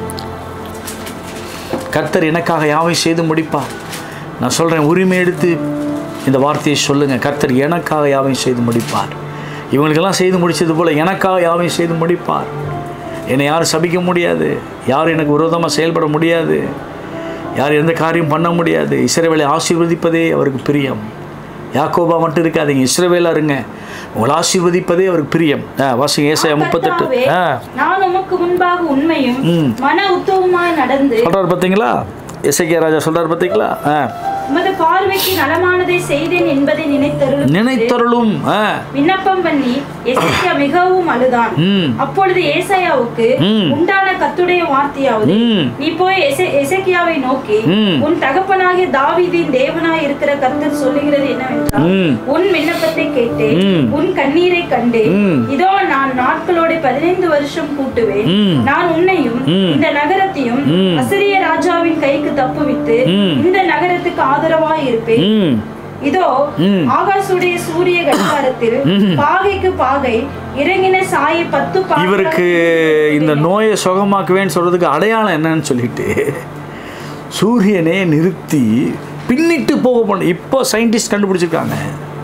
கர்த்தர் எனக்காக யாவை செய்து முடிப்பார் நான் சொல்கிறேன் உரிமை எடுத்து இந்த வார்த்தையை சொல்லுங்கள் கர்த்தர் எனக்காக யாவையும் செய்து முடிப்பார் இவங்களுக்கெல்லாம் செய்து முடிச்சது போல் எனக்காக யாவையும் செய்து முடிப்பார் என்னை யாரும் சபிக்க முடியாது யாரும் எனக்கு விரோதமாக செயல்பட முடியாது யார் எந்த காரியம் பண்ண முடியாது இஸ்ரவேலை ஆசீர்வதிப்பதே அவருக்கு பிரியம் யாக்கோபா மட்டும் இருக்காதீங்க இஸ்ரவேலா இருங்க உங்களை ஆசீர்வதிப்பதே அவருக்கு பிரியம் ஆ வாசிங்க ஏசாயா முப்பத்தெட்டு கர்த்தாவே, ஆ நான் உமக்கு முன்பாக உண்மையும் ம். மன உத்தவமாய் நடந்து சொல்கிறார் பார்த்தீங்களா எசேக்கியா ராஜா சொல்கிறார் பார்த்தீங்களா ஆ உமது பார்வைக்கு நலமானதை செய்தேன் என்பதை நினைத்தருளும் நினைத்தருளும் ஆ விண்ணப்பம் பண்ணி எசேக்கியா மிகவும் அழுதான் ம் அப்பொழுது ஏசாயாவுக்கு ம். உண்டான கத்துடைய வார்த்தையாவது ம் நீ போய் எசே- எசேக்கியாவை நோக்கி ம். உன் தகப்பனாகிய தாவீதின் தேவனாய் இருக்கிற கர்த்தர் சொல்லுகிறது என்னவென்றால் ம் உன் விண்ணப்பத்தை கேட்டேன் ம். உன் கண்ணீரை கண்டேன் ம். இதோ நான் நாட்களோட பதினைந்து வருஷம் கூட்டுவேன் ம். நான் உன்னையும் ம். இந்த நகரத்தையும் ம். அசிரிய ராஜாவின் கைக்கு தப்புவித்து ம். இந்த நகரத்துக்கு ஆதரவாய் இருப்பேன் ம் இதோ ம். ஆகாசுடைய சூரிய கடிகாரத்தில் ம். பாகைக்கு பாகை இறங்கின சாயை பத்து பாகைகளாய் இவருக்கு இந்த நோயை சுகமாக்குவேன்னு சொல்கிறதுக்கு அடையாளம் என்னன்னு சொல்லிட்டு சூரியனே நிறுத்தி பின்னிட்டு போக பண்ண இப்போ சயின்டிஸ்ட் கண்டுபிடிச்சிருக்காங்க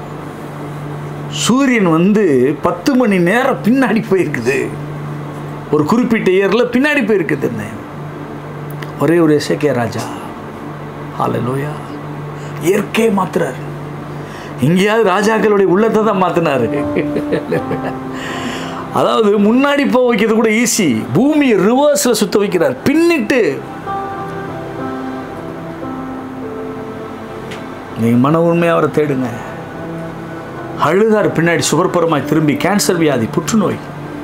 சூரியன் வந்து பத்து மணி நேரம் பின்னாடி போயிருக்குது ஒரு குறிப்பிட்ட இயரில் பின்னாடி போயிருக்குதுன்னு ஒரே ஒரு எசேக்கியா ராஜா ஹalleluya இயற்கையை மாத்துறாரு எங்கேயாவது ராஜாக்களுடைய உள்ளத்தை தான் மாத்தினாரு அதாவது முன்னாடி போக வைக்கிறது கூட ஈஸி பூமியை ரிவர்ஸில் சுத்த வைக்கிறார் பின்னிட்டு நீங்கள் மன உண்மையாக அவரை தேடுங்க அழுதார் பின்னாடி சுகர்புறமாய் திரும்பி கேன்சர் வியாதி புற்றுநோய்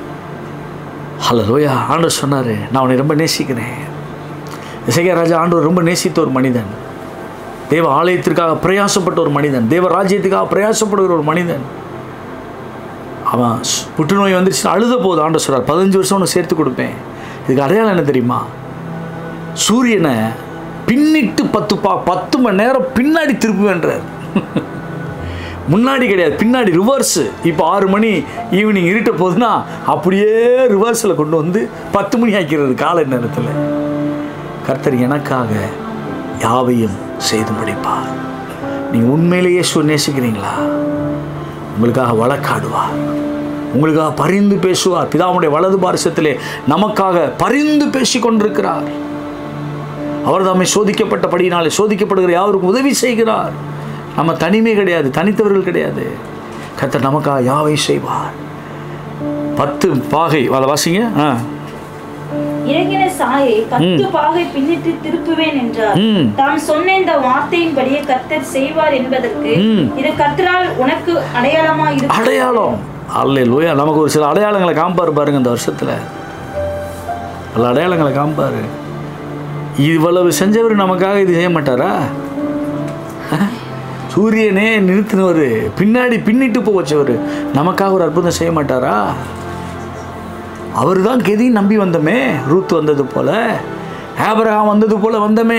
ஹலோயா ஆண்டவர் சொன்னார் நான் உன்னை ரொம்ப நேசிக்கிறேன் இசையா ராஜா ஆண்டவர் ரொம்ப நேசித்த ஒரு மனிதன் தேவ ஆலயத்திற்காக பிரயாசப்பட்ட ஒரு மனிதன் தேவ ராஜ்யத்துக்காக பிரயாசப்படுகிற ஒரு மனிதன் அவன் ஸ்- புற்றுநோய் வந்துருச்சு அழுத போது ஆண்டவர் சொல்றார் பதினஞ்சு வருஷம் உனக்கு சேர்த்து கொடுப்பேன் இதுக்கு அடையாளம் என்ன தெரியுமா சூரியனை பின்னிட்டு பத்து பா பத்து மணி நேரம் பின்னாடி திருப்புவேன்றார் முன்னாடி கிடையாது பின்னாடி ரிவர்ஸு இப்போ ஆறு மணி ஈவினிங் இருட்ட போகுதுன்னா அப்படியே ரிவர்ஸில் கொண்டு வந்து பத்து மணி ஆக்கிறது காலை நேரத்தில் கர்த்தர் எனக்காக யாவையும் செய்து முடிப்பார் நீங்கள் உண்மையிலேயே இயேசுவை நேசிக்கிறீங்களா உங்களுக்காக வழக்காடுவார் உங்களுக்காக பரிந்து பேசுவார் பிதாவுடைய வலது பாரிசத்திலே நமக்காக பரிந்து பேசி கொண்டிருக்கிறார் அவர் தாமே சோதிக்கப்பட்டபடியினாலே சோதிக்கப்படுகிற யாவருக்கும் உதவி செய்கிறார் நம்ம தனிமை கிடையாது தனித்தவர்கள் கிடையாது கர்த்தர் நமக்காக யாவை செய்வார் பத்து பாகை அதை வாசிங்க ஆ இறங்கின சாயை பத்து பாகை பின்னிட்டு திருப்புவேன் என்றார் ம். தாம் சொன்ன இந்த வார்த்தையின்படியே கர்த்தர் செய்வார் என்பதற்கு ம். இது கர்த்தரால் உனக்கு அடையாளமா இருக்கு அடையாளம் அல்ல லோயா நமக்கு ஒரு சில அடையாளங்களை காமிப்பார் பாருங்க இந்த வருஷத்தில் பல அடையாளங்களை காமிப்பார் இவ்வளவு செஞ்சவர் நமக்காக இது செய்ய மாட்டாரா அஹ்? சூரியனே நிறுத்தினவர் பின்னாடி பின்னிட்டு போக வச்சவர் நமக்காக ஒரு அற்புதம் செய்ய மாட்டாரா அவர் தான் கெதியும் நம்பி வந்தமே ரூத் வந்தது போல ஆபிரகாம் வந்தது போல வந்தமே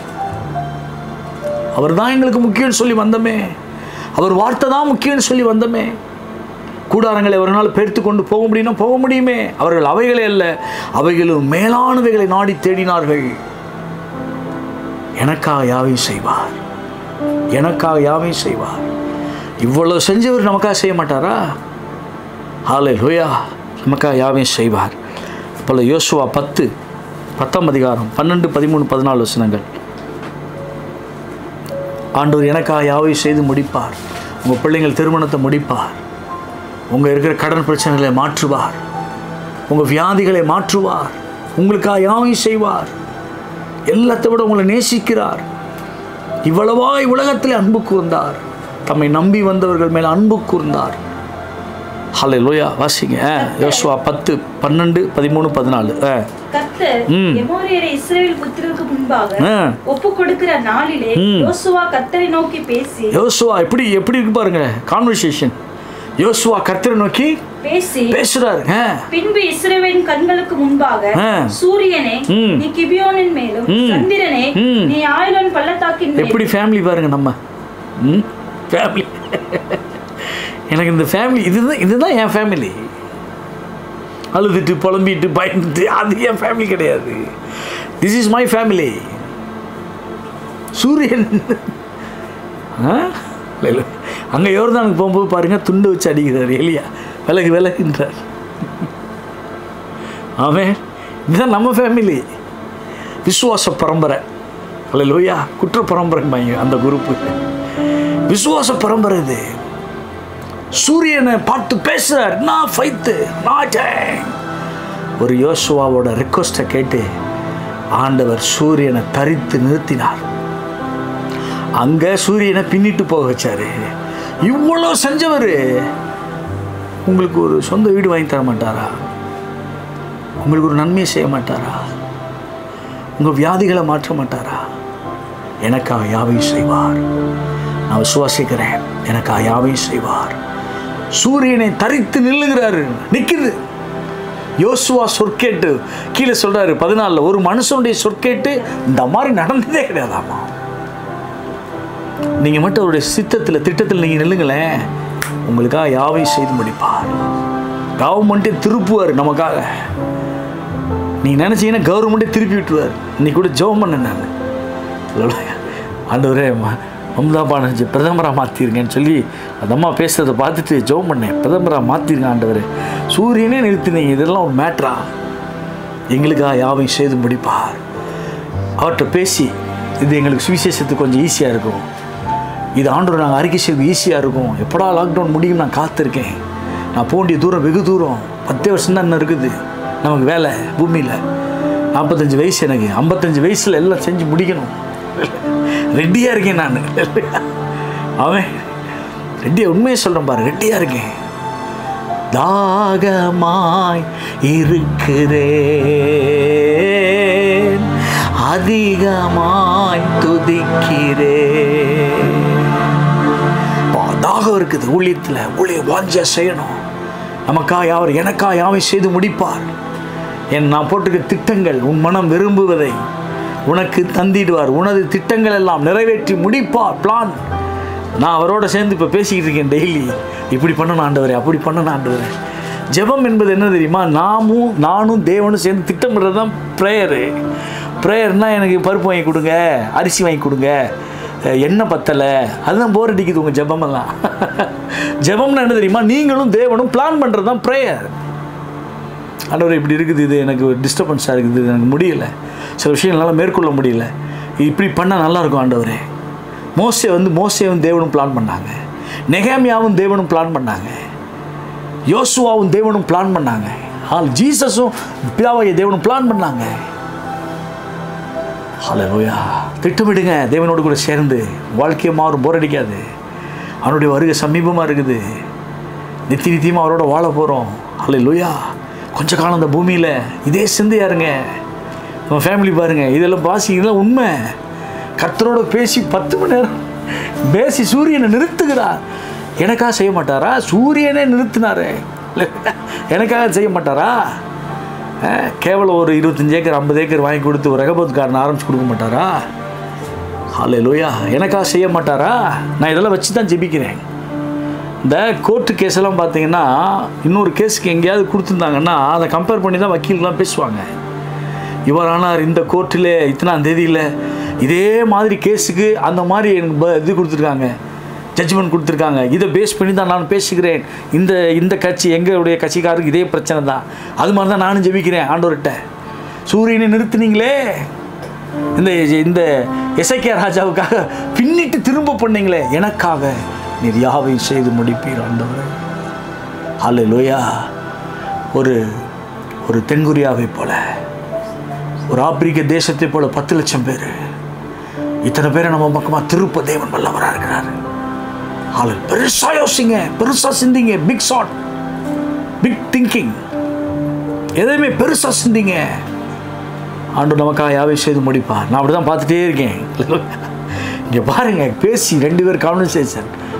அவர் தான் எங்களுக்கு முக்கியம்னு சொல்லி வந்தமே அவர் வார்த்தை தான் முக்கியம்னு சொல்லி வந்தமே கூடாரங்களை ஒரு நாள் பெருத்து கொண்டு போக முடியும்னா போக முடியுமே அவர்கள் அவைகளே அல்ல அவைகளும் மேலானவைகளை நாடி தேடினார்கள் எனக்காக யாவையும் செய்வார் எனக்காக யாவையும் செய்வார் இவ்வளவு செஞ்சவர் நமக்காக செய்ய மாட்டாரா ஹாலே லோயா நமக்காக யாவையும் செய்வார் போல யோசுவா பத்து பத்தாம் அதிகாரம் பன்னெண்டு பதிமூணு பதினாலு வசனங்கள் ஆண்டவர் எனக்காக யாவையும் செய்து முடிப்பார் உங்கள் பிள்ளைங்கள் திருமணத்தை முடிப்பார் உங்கள் இருக்கிற கடன் பிரச்சனைகளை மாற்றுவார் உங்கள் வியாதிகளை மாற்றுவார் உங்களுக்காக யாவையும் செய்வார் எல்லாத்தை விட உங்களை நேசிக்கிறார் இவ்வளவாய் உலகத்தில் அன்பு கூர்ந்தார் தம்மை நம்பி வந்தவர்கள் மேல் அன்பு கூர்ந்தார் ஹலே லோயா வாசிங்க ஆ, யோசுவா பத்து பன்னெண்டு பதிமூணு பதினாலு ஆ கர்த்தர் ம். எமோரியரை இஸ்ரவேல் புத்திரருக்கு முன்பாக ஆ. ஒப்பு கொடுக்கிற நாளிலே ம். யோசுவா கர்த்தரை நோக்கி பேசி யோசுவா எப்படி எப்படி இருக்கு பாருங்க கான்வர்சேஷன் யோசுவா கர்த்தரை நோக்கி பேசி பேசுறாரு ஆ. பின்பு இஸ்ரவேலின் கண்களுக்கு முன்பாக ஆ. சூரியனே ம். நீ கிபியோனின் மேலும் ம். சந்திரனே ம். நீ ஆயுளன் பள்ளத்தாக்கின் மேலும் எப்படி ஃபேமிலி பாருங்க நம்ம ம் ஃபேமிலி எனக்கு இந்த ஃபேமிலி இதுதான் இதுதான் என் ஃபேமிலி அழுதுட்டு புலம்பிட்டு பயந்துட்டு அது என் ஃபேமிலி கிடையாது திஸ் இஸ் மை ஃபேமிலி சூரியன் ஆ இல்லை அங்கே யோர்தானுக்கு போகும்போது பாருங்கள் துண்டு வச்சு அடிக்கிறார் எலியா விலகு விலகுன்றார் அவன் இதுதான் நம்ம ஃபேமிலி விசுவாச பரம்பரை அல்ல லோயா குற்ற பரம்பரைம்பாங்க அந்த குரூப்பு விசுவாச பரம்பரை இது சூரியனை பார்த்து பேசுறார் நான் ஃபைத்து நான் ஜெய். ஒரு யோசுவாவோட ரெக்வஸ்ட்டை கேட்டு ஆண்டவர் சூரியனை தரித்து நிறுத்தினார் அங்க சூரியனை பின்னிட்டு போக வச்சாரு இவ்வளோ செஞ்சவர் உங்களுக்கு ஒரு சொந்த வீடு வாங்கி தர மாட்டாரா உங்களுக்கு ஒரு நன்மையை செய்ய மாட்டாரா உங்கள் வியாதிகளை மாற்ற மாட்டாரா எனக்காக யாவையும் செய்வார் நான் விசுவாசிக்கிறேன் எனக்காக யாவையும் செய்வார் சூரியனை தரித்து நில்லுகிறாரு நிற்குது யோசுவா சொற்கேட்டு கீழே சொல்றாரு பதினாலில் ஒரு மனுஷனுடைய சொற்கேட்டு இந்த மாதிரி நடந்ததே கிடையாதாமா நீங்கள் மட்டும் அவருடைய சித்தத்தில் திட்டத்தில் நீங்கள் நில்லுங்களேன் உங்களுக்காக யாவையும் செய்து முடிப்பார் கவர்மெண்ட்டே திருப்புவார் நமக்காக நீ நினச்சிங்கன்னா கவர்மெண்ட்டே திருப்பி விட்டுருவார் இன்னைக்கு கூட ஜெபம் பண்ணேன் நான் ஆண்டவரே ம- மம்தா பானர்ஜி பிரதமராக மாற்றிருங்கன்னு சொல்லி அந்த அம்மா பேசுகிறத பார்த்துட்டு ஜெபம் பண்ணேன் பிரதமராக மாற்றிருங்க ஆண்டவர் சூரியனே நிறுத்தினீங்க இதெல்லாம் ஒரு மேட்ரா எங்களுக்காக யாவையும் செய்து முடிப்பார் அவர்கிட்ட பேசி இது எங்களுக்கு சுவிசேஷத்துக்கு கொஞ்சம் ஈஸியாக இருக்கும் இது ஆண்டவர் நாங்கள் அறிக்கை செய்வது ஈஸியாக இருக்கும் எப்படா லாக்டவுன் முடியும் நான் காத்திருக்கேன் நான் போக வேண்டிய தூரம் வெகு தூரம் பத்தே வருஷம் தான் இன்னும் இருக்குது நமக்கு வேலை பூமியில் நாற்பத்தஞ்சு வயசு எனக்கு ஐம்பத்தஞ்சு வயசில் எல்லாம் செஞ்சு முடிக்கணும் ரெட்டியாக இருக்கேன் நான் அவன் ரெட்டியாக உண்மையை சொல்கிறேன் பாரு ரெட்டியாக இருக்கேன் தாகமாய் இருக்கிறேன் அதிகமாய் துதிக்கிறேன் பா, தாகம் இருக்குது ஊழியத்தில் ஊழிய வாஞ்ச செய்யணும் நமக்கா யாவர் எனக்கா யாவை செய்து முடிப்பார் என் நான் போட்டிருக்க திட்டங்கள் உன் மனம் விரும்புவதை உனக்கு தந்திடுவார் உனது திட்டங்கள் எல்லாம் நிறைவேற்றி முடிப்பார் பிளான் நான் அவரோட சேர்ந்து இப்போ பேசிக்கிட்டு இருக்கேன் டெய்லி இப்படி பண்ணணும் ஆண்டவரே அப்படி பண்ணணும் ஆண்டவரே ஜெபம் என்பது என்ன தெரியுமா நாமும் நானும் தேவனும் சேர்ந்து திட்டமிடுறது தான் ப்ரேயரு ப்ரேயர்னால் எனக்கு பருப்பு வாங்கி கொடுங்க அரிசி வாங்கி கொடுங்க அஹ் எண்ணெய் பத்தலை அதுதான் போர் அடிக்குது உங்கள் ஜெபமெல்லாம் ஜெபம்னா என்ன தெரியுமா நீங்களும் தேவனும் பிளான் பண்ணுறது தான் ப்ரேயர் ஆண்டவர் இப்படி இருக்குது இது எனக்கு ஒரு டிஸ்டர்பன்ஸாக இருக்குது இது எனக்கு முடியல சில விஷயங்களால மேற்கொள்ள முடியல இப்படி பண்ணால் நல்லாயிருக்கும் ஆண்டவரே மோசே வந்து மோசேவும் தேவனும் பிளான் பண்ணாங்க நெகேமியாவும் தேவனும் பிளான் பண்ணாங்க யோசுவாவும் தேவனும் பிளான் பண்ணாங்க ஆல் ஜீசஸும் பிதாவாகிய தேவனும் பிளான் பண்ணாங்க ஹalleluya திட்டமிடுங்க தேவனோடு கூட சேர்ந்து வாழ்க்கையை மாறும் போர் அடிக்காது அவனுடைய வருகை சமீபமாக இருக்குது நித்திய நித்தியமாக அவரோட வாழ போகிறோம் ஹalleluya கொஞ்ச காலம் இந்த பூமியில் இதே சிந்தையா இருங்க நம்ம ஃபேமிலி பாருங்க இதெல்லாம் பாசி இதெல்லாம் உண்மை கர்த்தரோட பேசி பத்து மணி நேரம் பேசி சூரியனை நிறுத்துகிறார் எனக்காக செய்ய மாட்டாரா சூரியனே நிறுத்தினாரு எனக்காக செய்ய மாட்டாரா அஹ், கேவலம் ஒரு இருபத்தஞ்சு ஏக்கர் ஐம்பது ஏக்கர் வாங்கி கொடுத்து ஒரு ரகபத்துக்காரன் ஆரம்பிச்சு கொடுக்க மாட்டாரா ஹாலே லோயா எனக்காக செய்ய மாட்டாரா நான் இதெல்லாம் வச்சு தான் ஜெபிக்கிறேன் இந்த கோர்ட்டு கேஸ் எல்லாம் பார்த்தீங்கன்னா இன்னொரு கேஸுக்கு எங்கேயாவது கொடுத்துருந்தாங்கன்னா அதை கம்பேர் பண்ணி தான் வக்கீல்லாம் பேசுவாங்க இவர் ஆனார் இந்த கோர்ட்டில் இத்தனாம் தேதியில் இதே மாதிரி கேஸுக்கு அந்த மாதிரி எனக்கு ப- இது கொடுத்துருக்காங்க ஜட்ஜ்மெண்ட் கொடுத்துருக்காங்க இதை பேஸ் பண்ணி தான் நான் பேசுகிறேன் இந்த இந்த கட்சி எங்களுடைய கட்சிக்காரருக்கு இதே பிரச்சனை தான் அது மாதிரி தான் நானும் ஜெபிக்கிறேன் ஆண்டவர்கிட்ட சூரியனை நிறுத்துனீங்களே இந்த இந்த எசைக்கியா ராஜாவுக்காக பின்னிட்டு திரும்ப பண்ணீங்களே எனக்காக நீர் யாவையும் செய்து முடிப்பீர் ஆண்டவரே ஹalleluya லோயா ஒரு ஒரு தென்கொரியாவை போல ஒரு ஆப்பிரிக்க தேசத்தை போல பத்து லட்சம் பேர் இத்தனை பேரை நம்ம பக்கமாக திருப்ப தேவன் வல்லவராக இருக்கிறார் ஆளு பெருசா யோசிங்க பெருசா சிந்திங்க பிக் ஷாட் பிக் திங்கிங் எதையுமே பெருசா சிந்திங்க ஆண்டு நமக்காக யாவை செய்து முடிப்பார் நான் அப்படி தான் பார்த்துட்டே இருக்கேன் இங்கே பாருங்க பேசி ரெண்டு பேர் கான்வர்சேஷன்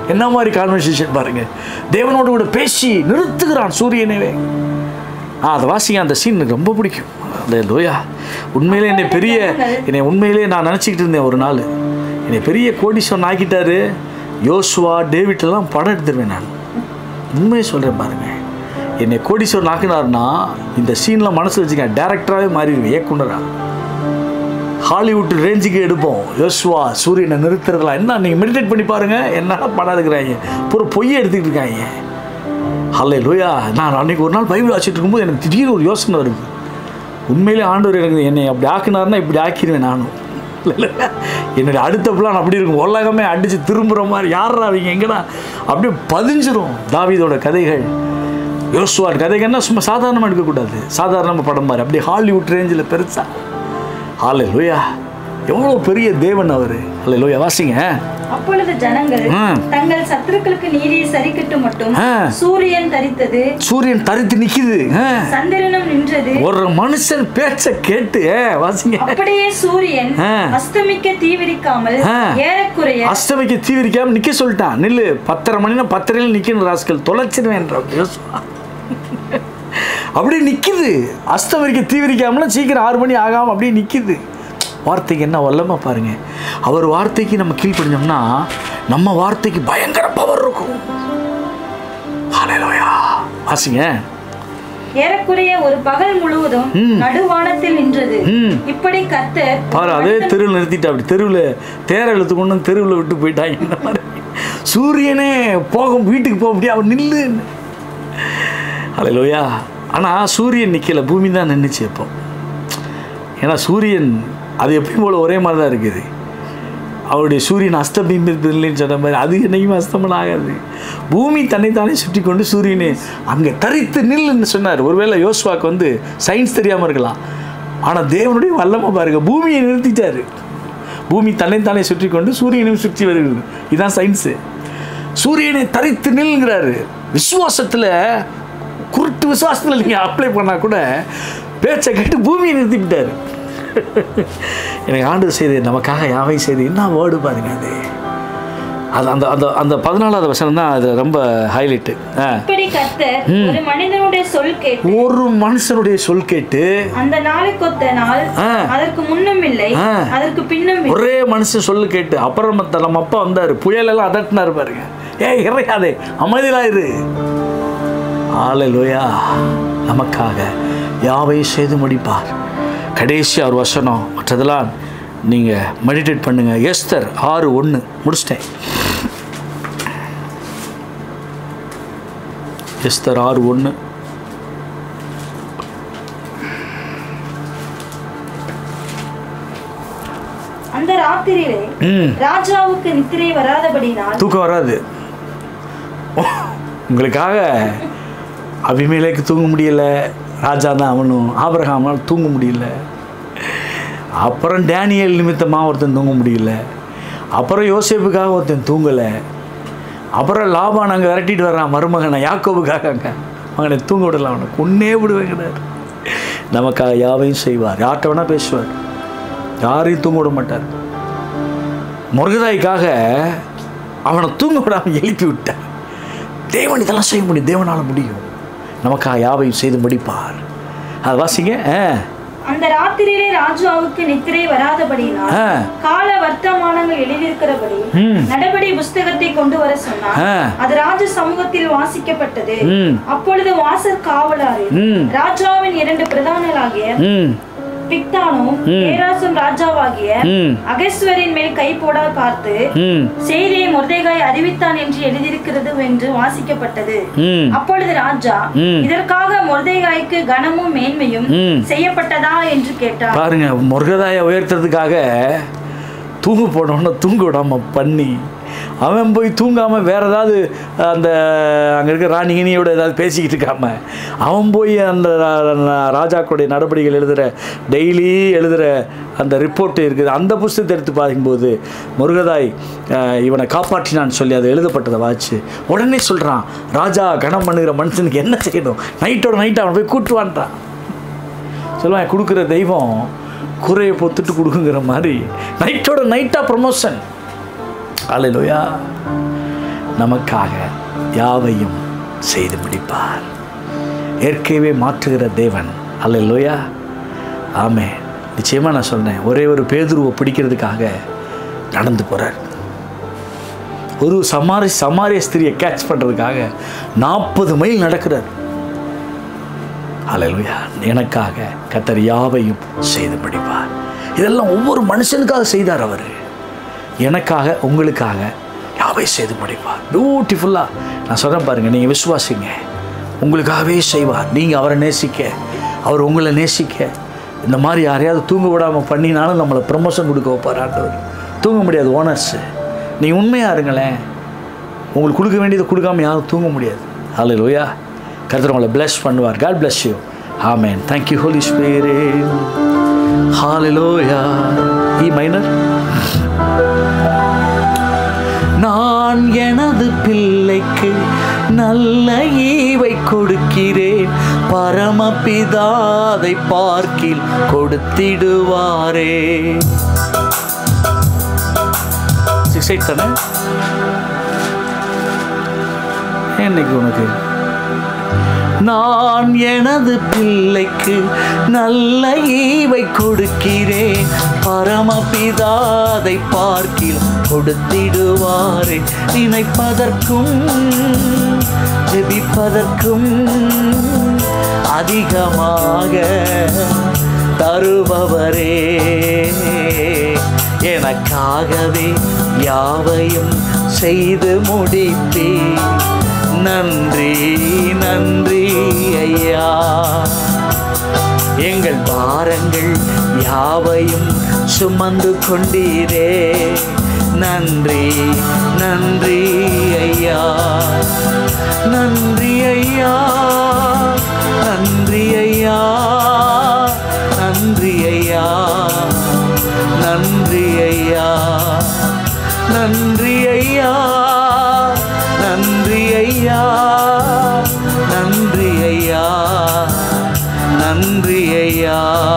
என்ன மாதிரி கான்வர்சேஷன் பாருங்க தேவனோடு கூட பேசி நிறுத்துகிறான் சூரியனவே ஆ அதை வாசிங்க அந்த சீன் எனக்கு ரொம்ப பிடிக்கும் அந்த லோயா உண்மையிலே என்னை பெரிய என்னை உண்மையிலே நான் நினச்சிக்கிட்டு இருந்தேன் ஒரு நாள் என்னை பெரிய கோடீஸ்வரன் ஆக்கிட்டாரு யோசுவா டேவிட் எல்லாம் படம் எடுத்துருவேன் நான் உண்மையை சொல்கிறேன் பாருங்க என்னை கோடீஸ்வரன் ஆக்கினார்னா இந்த சீனில் மனசு வச்சுக்க டேரக்டராகவே மாறிடுவேன் இயக்குனரா ஹாலிவுட் ரேஞ்சுக்கு எடுப்போம் யோசுவா சூரியனை நிறுத்துறதுலாம் என்ன நீங்கள் மெடிடேட் பண்ணி பாருங்க என்னடா படம் எடுக்கிறாங்க பூரா பொய்யை எடுத்துக்கிட்டு இருக்காங்க ஹல்லே லோயா நான் அன்னைக்கு ஒரு நாள் பைபிள் வாசிட்டு இருக்கும்போது எனக்கு திடீர்னு ஒரு யோசனை வருது உண்மையிலே ஆண்டவர் எனக்கு என்னை அப்படி ஆக்கினார்னா இப்படி ஆக்கிடுவேன் நானும் என்னுடைய அடுத்த பிளான் அப்படி இருக்கும் உலகமே அடித்து திரும்புகிற மாதிரி யாரா அவங்க எங்கடா அப்படியே பதிஞ்சிரும் தாவீதோட கதைகள் யோசுவார் கதைகள்னா சும்மா சாதாரணமாக எடுக்கக்கூடாது சாதாரணமாக படம் மாதிரி அப்படியே ஹாலிவுட் ரேஞ்சில் பெருசா ஹாலே லோயா எவ்வளோ பெரிய தேவன் அவர் ஹாலே லோயா வாசிங்க அப்பொழுது ஜனங்கள் ம். தங்கள் சத்துருக்களுக்கு நீதியை சரிக்கட்டு மட்டும் ஆ. சூரியன் தரித்தது சூரியன் தரித்து நிற்கிது ஆ. சந்திரனும் நின்றது ஒரு மனுஷன் பேச்ச கேட்டு ஆ, வாசிங்க அப்படியே சூரியன் ஆ. அஸ்தமிக்க தீவிரிக்காமல் ஆ. ஏறக்குறைய அஸ்தமிக்க தீவிரிக்காம நிக்க சொல்லிட்டான் நில்லு பத்தரை மணினா பத்தரையில் நிக்கணும் ராஸ்கல் தொலைச்சிருவேன் அப்படியே நிக்குது அஸ்தமிக்க தீவிரிக்காமல சீக்கிரம் ஆறு மணி ஆகாம அப்படியே நிக்குது வார்த்தைக்கு என்ன வல்லமா பாருங்க அவர் வார்த்தைக்கு நம்ம கீழ்ப்படிஞ்சோம்னா நம்ம வார்த்தைக்கு பயங்கர பவர் இருக்கும் ஹalleluya வாசிங்க ஏறக்குறைய ஒரு பகல் முழுவதும் நடுவானத்தில் நின்றது ம். இப்படி கர்த்தர் பாரு அதே தெருவில் நிறுத்திட்டு அப்படி தெருவில் தேர இழுத்து கொண்டு வந்து தெருவில் விட்டு போயிட்டாங்க இந்த மாதிரி சூரியனே போகும் வீட்டுக்கு போக முடியாது அவர் நில்லு அலையிலோயா ஆனால் சூரியன் நிற்கல பூமி தான் நின்றுச்சு இப்போ ஏன்னா சூரியன் அது எப்பயும் போல் ஒரே மாதிரி தான் இருக்குது அவருடைய சூரியன் அஸ்தபிம்பில்லைன்னு சொன்ன மாதிரி அது என்னைக்குமே அஸ்தமனம் ஆகாது பூமி தன்னைத்தானே சுற்றி கொண்டு சூரியனே அங்கே தரித்து நில்லுன்னு சொன்னார் ஒருவேளை யோசுவாக்கு வந்து சயின்ஸ் தெரியாமல் இருக்கலாம் ஆனால் தேவனுடைய வல்லமை பாருங்க பூமியை நிறுத்திட்டாரு பூமி தன்னைத்தானே சுற்றி கொண்டு சூரியனையும் சுற்றி வருகிறது இதுதான் சயின்ஸு சூரியனை தரித்து நில்லுங்கிறாரு விசுவாசத்தில் குருட்டு விசுவாசத்தில் நீங்கள் அப்ளை பண்ணால் கூட பேச்சை கேட்டு பூமியை நிறுத்திவிட்டார் எனக்கு ஆண்டு செய்து நமக்காக யாவை செய்து என்ன வேர்டு பாருங்க அது அது அந்த அந்த அந்த பதினாலாவது வசனம் தான் அது ரொம்ப ஹைலைட்டு ஆ இப்படி கர்த்தர் ஒரு மனிதனுடைய சொல் கேட்டு ஒரு மனுஷனுடைய சொல் கேட்டு அந்த நாளுக்கொத்த நாள் ஆ. அதற்கு முன்னும் இல்லை ஆ. அதற்கு பின்னும் இல்லை ஒரே மனுஷன் சொல்லு கேட்டு அப்புறம் மத்த நம்ம அப்பா வந்தார் புயலெல்லாம் அதட்டினாரு பாருங்க ஏய் இறையாதே அமைதியிலாயிரு ஆலையிலோயா நமக்காக யாவை செய்து முடிப்பார் கடைசி ஆறு வசனம் மற்றதெல்லாம் நீங்கள் மெடிடேட் பண்ணுங்க எஸ்தர் ஆறு ஒன்று முடிச்சிட்டேன் எஸ்தர் ஆறு ஒன்று அந்த ராத்திரியிலே ம் ராஜாவுக்கு நித்திரை வராதபடினால் தூக்கம் வராது உங்களுக்காக அபிமேலைக்கு தூங்க முடியல ராஜா தான் அவனும் ஆபரகாமால் தூங்க முடியல அப்புறம் டேனியல் நிமித்தமாக ஒருத்தன் தூங்க முடியல அப்புறம் யோசேப்புக்காக ஒருத்தன் தூங்கலை அப்புறம் லாபான் அங்கே விரட்டிட்டு வர்றான் மருமகனை யாக்கோபுக்காக அங்கே மகனை தூங்க விடல அவனை கொன்னே விடுவேங்கிறார் நமக்காக யாவையும் செய்வார் யார்கிட்ட வேணால் பேசுவார் யாரையும் தூங்க விட மாட்டார் முருகதாய்க்காக அவனை தூங்க விடாமல் எழுப்பி விட்டார் தேவன் இதெல்லாம் செய்ய முடியும் தேவனால் முடியும் நமக்காக யாவையும் செய்து முடிப்பார் அது வாசிங்க ஆ அந்த ராத்திரியிலே ராஜாவுக்கு நித்திரை வராதபடினால் ஆ கால வர்த்தமானங்கள் எழுதியிருக்கிறபடி ம். நடபடி புஸ்தகத்தை கொண்டு வர சொன்னார் ஆ. அது ராஜ சமூகத்தில் வாசிக்கப்பட்டது ம். அப்பொழுது வாசற் காவலாரில் ம். ராஜாவின் இரண்டு பிரதானர்களாகிய ம் பிக்தானும் ஏராசும் ராஜாவாகிய ம் அகஸ்வரின் மேல் கை போட பார்த்து ம் செய்தியை மொர்தேகாய் அறிவித்தான் என்று எழுதியிருக்கிறது என்று வாசிக்கப்பட்டது ம் அப்பொழுது ராஜா ம். இதற்காக மொர்தேகாய்க்கு கனமும் மேன்மையும் ம். செய்யப்பட்டதா என்று கேட்டார் பாருங்க முருகதாயை உயர்த்துறதுக்காக தூங்க போனோன்னு தூங்க விடாம பண்ணி அவன் போய் தூங்காமல் வேற ஏதாவது அந்த அங்கே இருக்க ராணிகினியோட ஏதாவது பேசிக்கிட்டு இருக்காம அவன் போய் அந்த ரா- ரா- ராஜாக்களுடைய நடவடிக்கைகள் எழுதுகிற டெய்லி எழுதுகிற அந்த ரிப்போர்ட் இருக்குது அந்த புஸ்தகத்தை எடுத்து பார்க்கும்போது முருகதாய் அஹ், இவனை காப்பாற்றினான்னு சொல்லி அது எழுதப்பட்டதை வாச்சு உடனே சொல்கிறான் ராஜா கணம் பண்ணுகிற மனுஷனுக்கு என்ன செய்யணும் நைட்டோட நைட் அவன் போய் கூட்டுவான்றான் சொல்லுவான் கொடுக்குற தெய்வம் குறையை பொத்துட்டு கொடுக்குங்கிற மாதிரி நைட்டோட நைட்டாக ப்ரமோஷன் அலையிலோயா நமக்காக யாவையும் செய்து முடிப்பார் இயற்கையவே மாற்றுகிற தேவன் அல்லையா ஆமே நிச்சயமாக நான் சொன்னேன் ஒரே ஒரு பேதுருவை பிடிக்கிறதுக்காக நடந்து போகிறார் ஒரு சமாரி சமாரிய ஸ்திரியை கேட்ச் பண்ணுறதுக்காக நாற்பது மைல் நடக்கிறார் அல்லேலூயா எனக்காக கத்தர் யாவையும் செய்து முடிப்பார் இதெல்லாம் ஒவ்வொரு மனுஷனுக்காக செய்தார் அவர் எனக்காக உங்களுக்காக யாவை செய்து முடிப்பார் பியூட்டிஃபுல்லாக நான் சொல்கிறேன் பாருங்கள் நீங்கள் விசுவாசிங்க உங்களுக்காகவே செய்வார் நீங்கள் அவரை நேசிக்க அவர் உங்களை நேசிக்க இந்த மாதிரி யாரையாவது தூங்க விடாமல் பண்ணினாலும் நம்மளை ப்ரமோஷன் கொடுக்க வைப்பார் ஆண்டவர் தூங்க முடியாது ஓனர்ஸு நீங்கள் உண்மையாக இருங்களேன் உங்களுக்கு கொடுக்க வேண்டியதை கொடுக்காம யாரும் தூங்க முடியாது ஹலோ லோயா கருத்தர் உங்களை bless பண்ணுவார் God bless you amen thank you holy spirit hallelujah E minor நான் எனது பிள்ளைக்கு நல்ல ஈவை கொடுக்கிறேன் பரமபிதாதை பார்க்கில் கொடுத்திடுவாரே சிக்ஸ் எயிட் தானே என்னைக்கு உனக்கு நான் எனது பிள்ளைக்கு நல்ல ஈவை கொடுக்கிறேன் பரமபிதாதை பார்க்கில் கொடுத்திடுவாரே நினைப்பதற்கும் ஜெபிப்பதற்கும் அதிகமாக தருபவரே எனக்காகவே யாவையும் செய்து முடிப்பே நன்றி நன்றி ஐயா எங்கள் பாரங்கள் யாவையும் சுமந்து கொண்டீரே நன்றி நன்றி ஐயா நன்றி ஐயா நன்றி ஐயா நன்றி ஐயா நன்றி ஐயா நன்றி ஐயா நன்றி ஐயா நன்றி ஐயா நன்றி ஐயா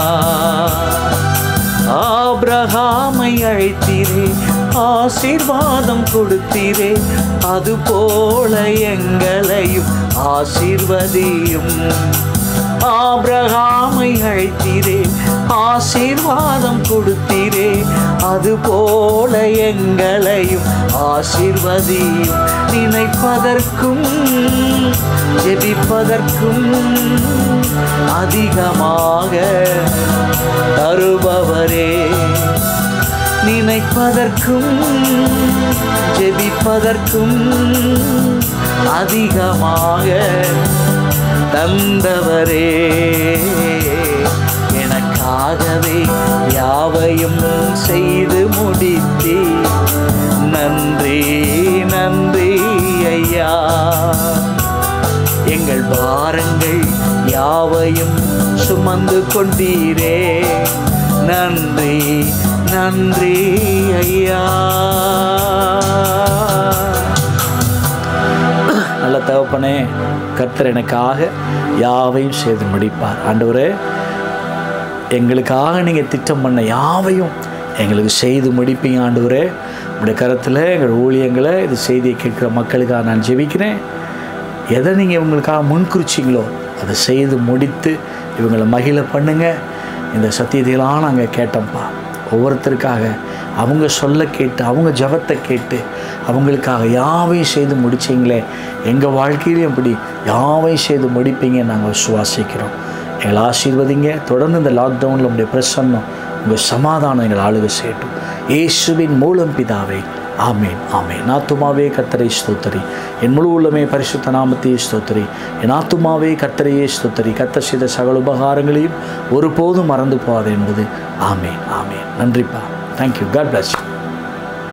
ஆபிரகாமை அழைத்தீரே ஆசீர்வாதம் கொடுத்தீரே அதுபோல எங்களையும் ஆசீர்வதியும் ஆபிரகாமை அழைத்தீரே ஆசீர்வாதம் கொடுத்தீரே அதுபோல எங்களையும் ஆசீர்வதியும் நினைப்பதற்கும் ஜெபிப்பதற்கும் அதிகமாக தருபவரே நினைப்பதற்கும் ஜெபிப்பதற்கும் அதிகமாக தந்தவரே எனக்காகவே யாவையும் செய்து முடித்தே நன்றி நன்றி ஐயா எங்கள் பாரங்கள் யாவையும் சுமந்து கொண்டீரே நன்றி நன்றி ஐயா நல்ல தகப்பனே கர்த்தர் எனக்காக யாவையும் செய்து முடிப்பார் ஆண்டவரே எங்களுக்காக நீங்கள் திட்டம் பண்ண யாவையும் எங்களுக்கு செய்து முடிப்பீங்க ஆண்டவரே உடைய கரத்தில் எங்கள் ஊழியங்களை இது செய்தியை கேட்குற மக்களுக்காக நான் ஜெபிக்கிறேன் எதை நீங்கள் இவங்களுக்காக முன்குறிச்சிங்களோ அதை செய்து முடித்து இவங்களை மகிழ பண்ணுங்க இந்த சத்தியத்தையெல்லாம் நாங்கள் கேட்டோம்ப்பா ஒவ்வொருத்தருக்காக அவங்க சொல்ல கேட்டு அவங்க ஜபத்தை கேட்டு அவங்களுக்காக யாவையும் செய்து முடிச்சிங்களே எங்கள் வாழ்க்கையிலையும் இப்படி யாவையும் செய்து முடிப்பீங்க நாங்கள் விசுவாசிக்கிறோம் எங்களை ஆசீர்வதிங்க தொடர்ந்து இந்த லாக்டவுனில் உங்களுடைய பிரசன்னம் உங்கள் சமாதானம் எங்கள் ஆளுகை செய்யட்டும் இயேசுவின் மூலம் பிதாவே ஆமேன் ஆமேன் ஆத்துமாவே கத்தரை ஸ்தோத்தரி என் முழு உள்ளமே பரிசுத்த நாமத்தையே ஸ்தோத்தரி என் ஆத்துமாவே கத்தரையே ஸ்தோத்தரி கத்த செய்த சகல உபகாரங்களையும் ஒருபோதும் மறந்து போகாது என்பது ஆமேன் ஆமேன் நன்றிப்பா தேங்க்யூ காட் பிளஸ் யூ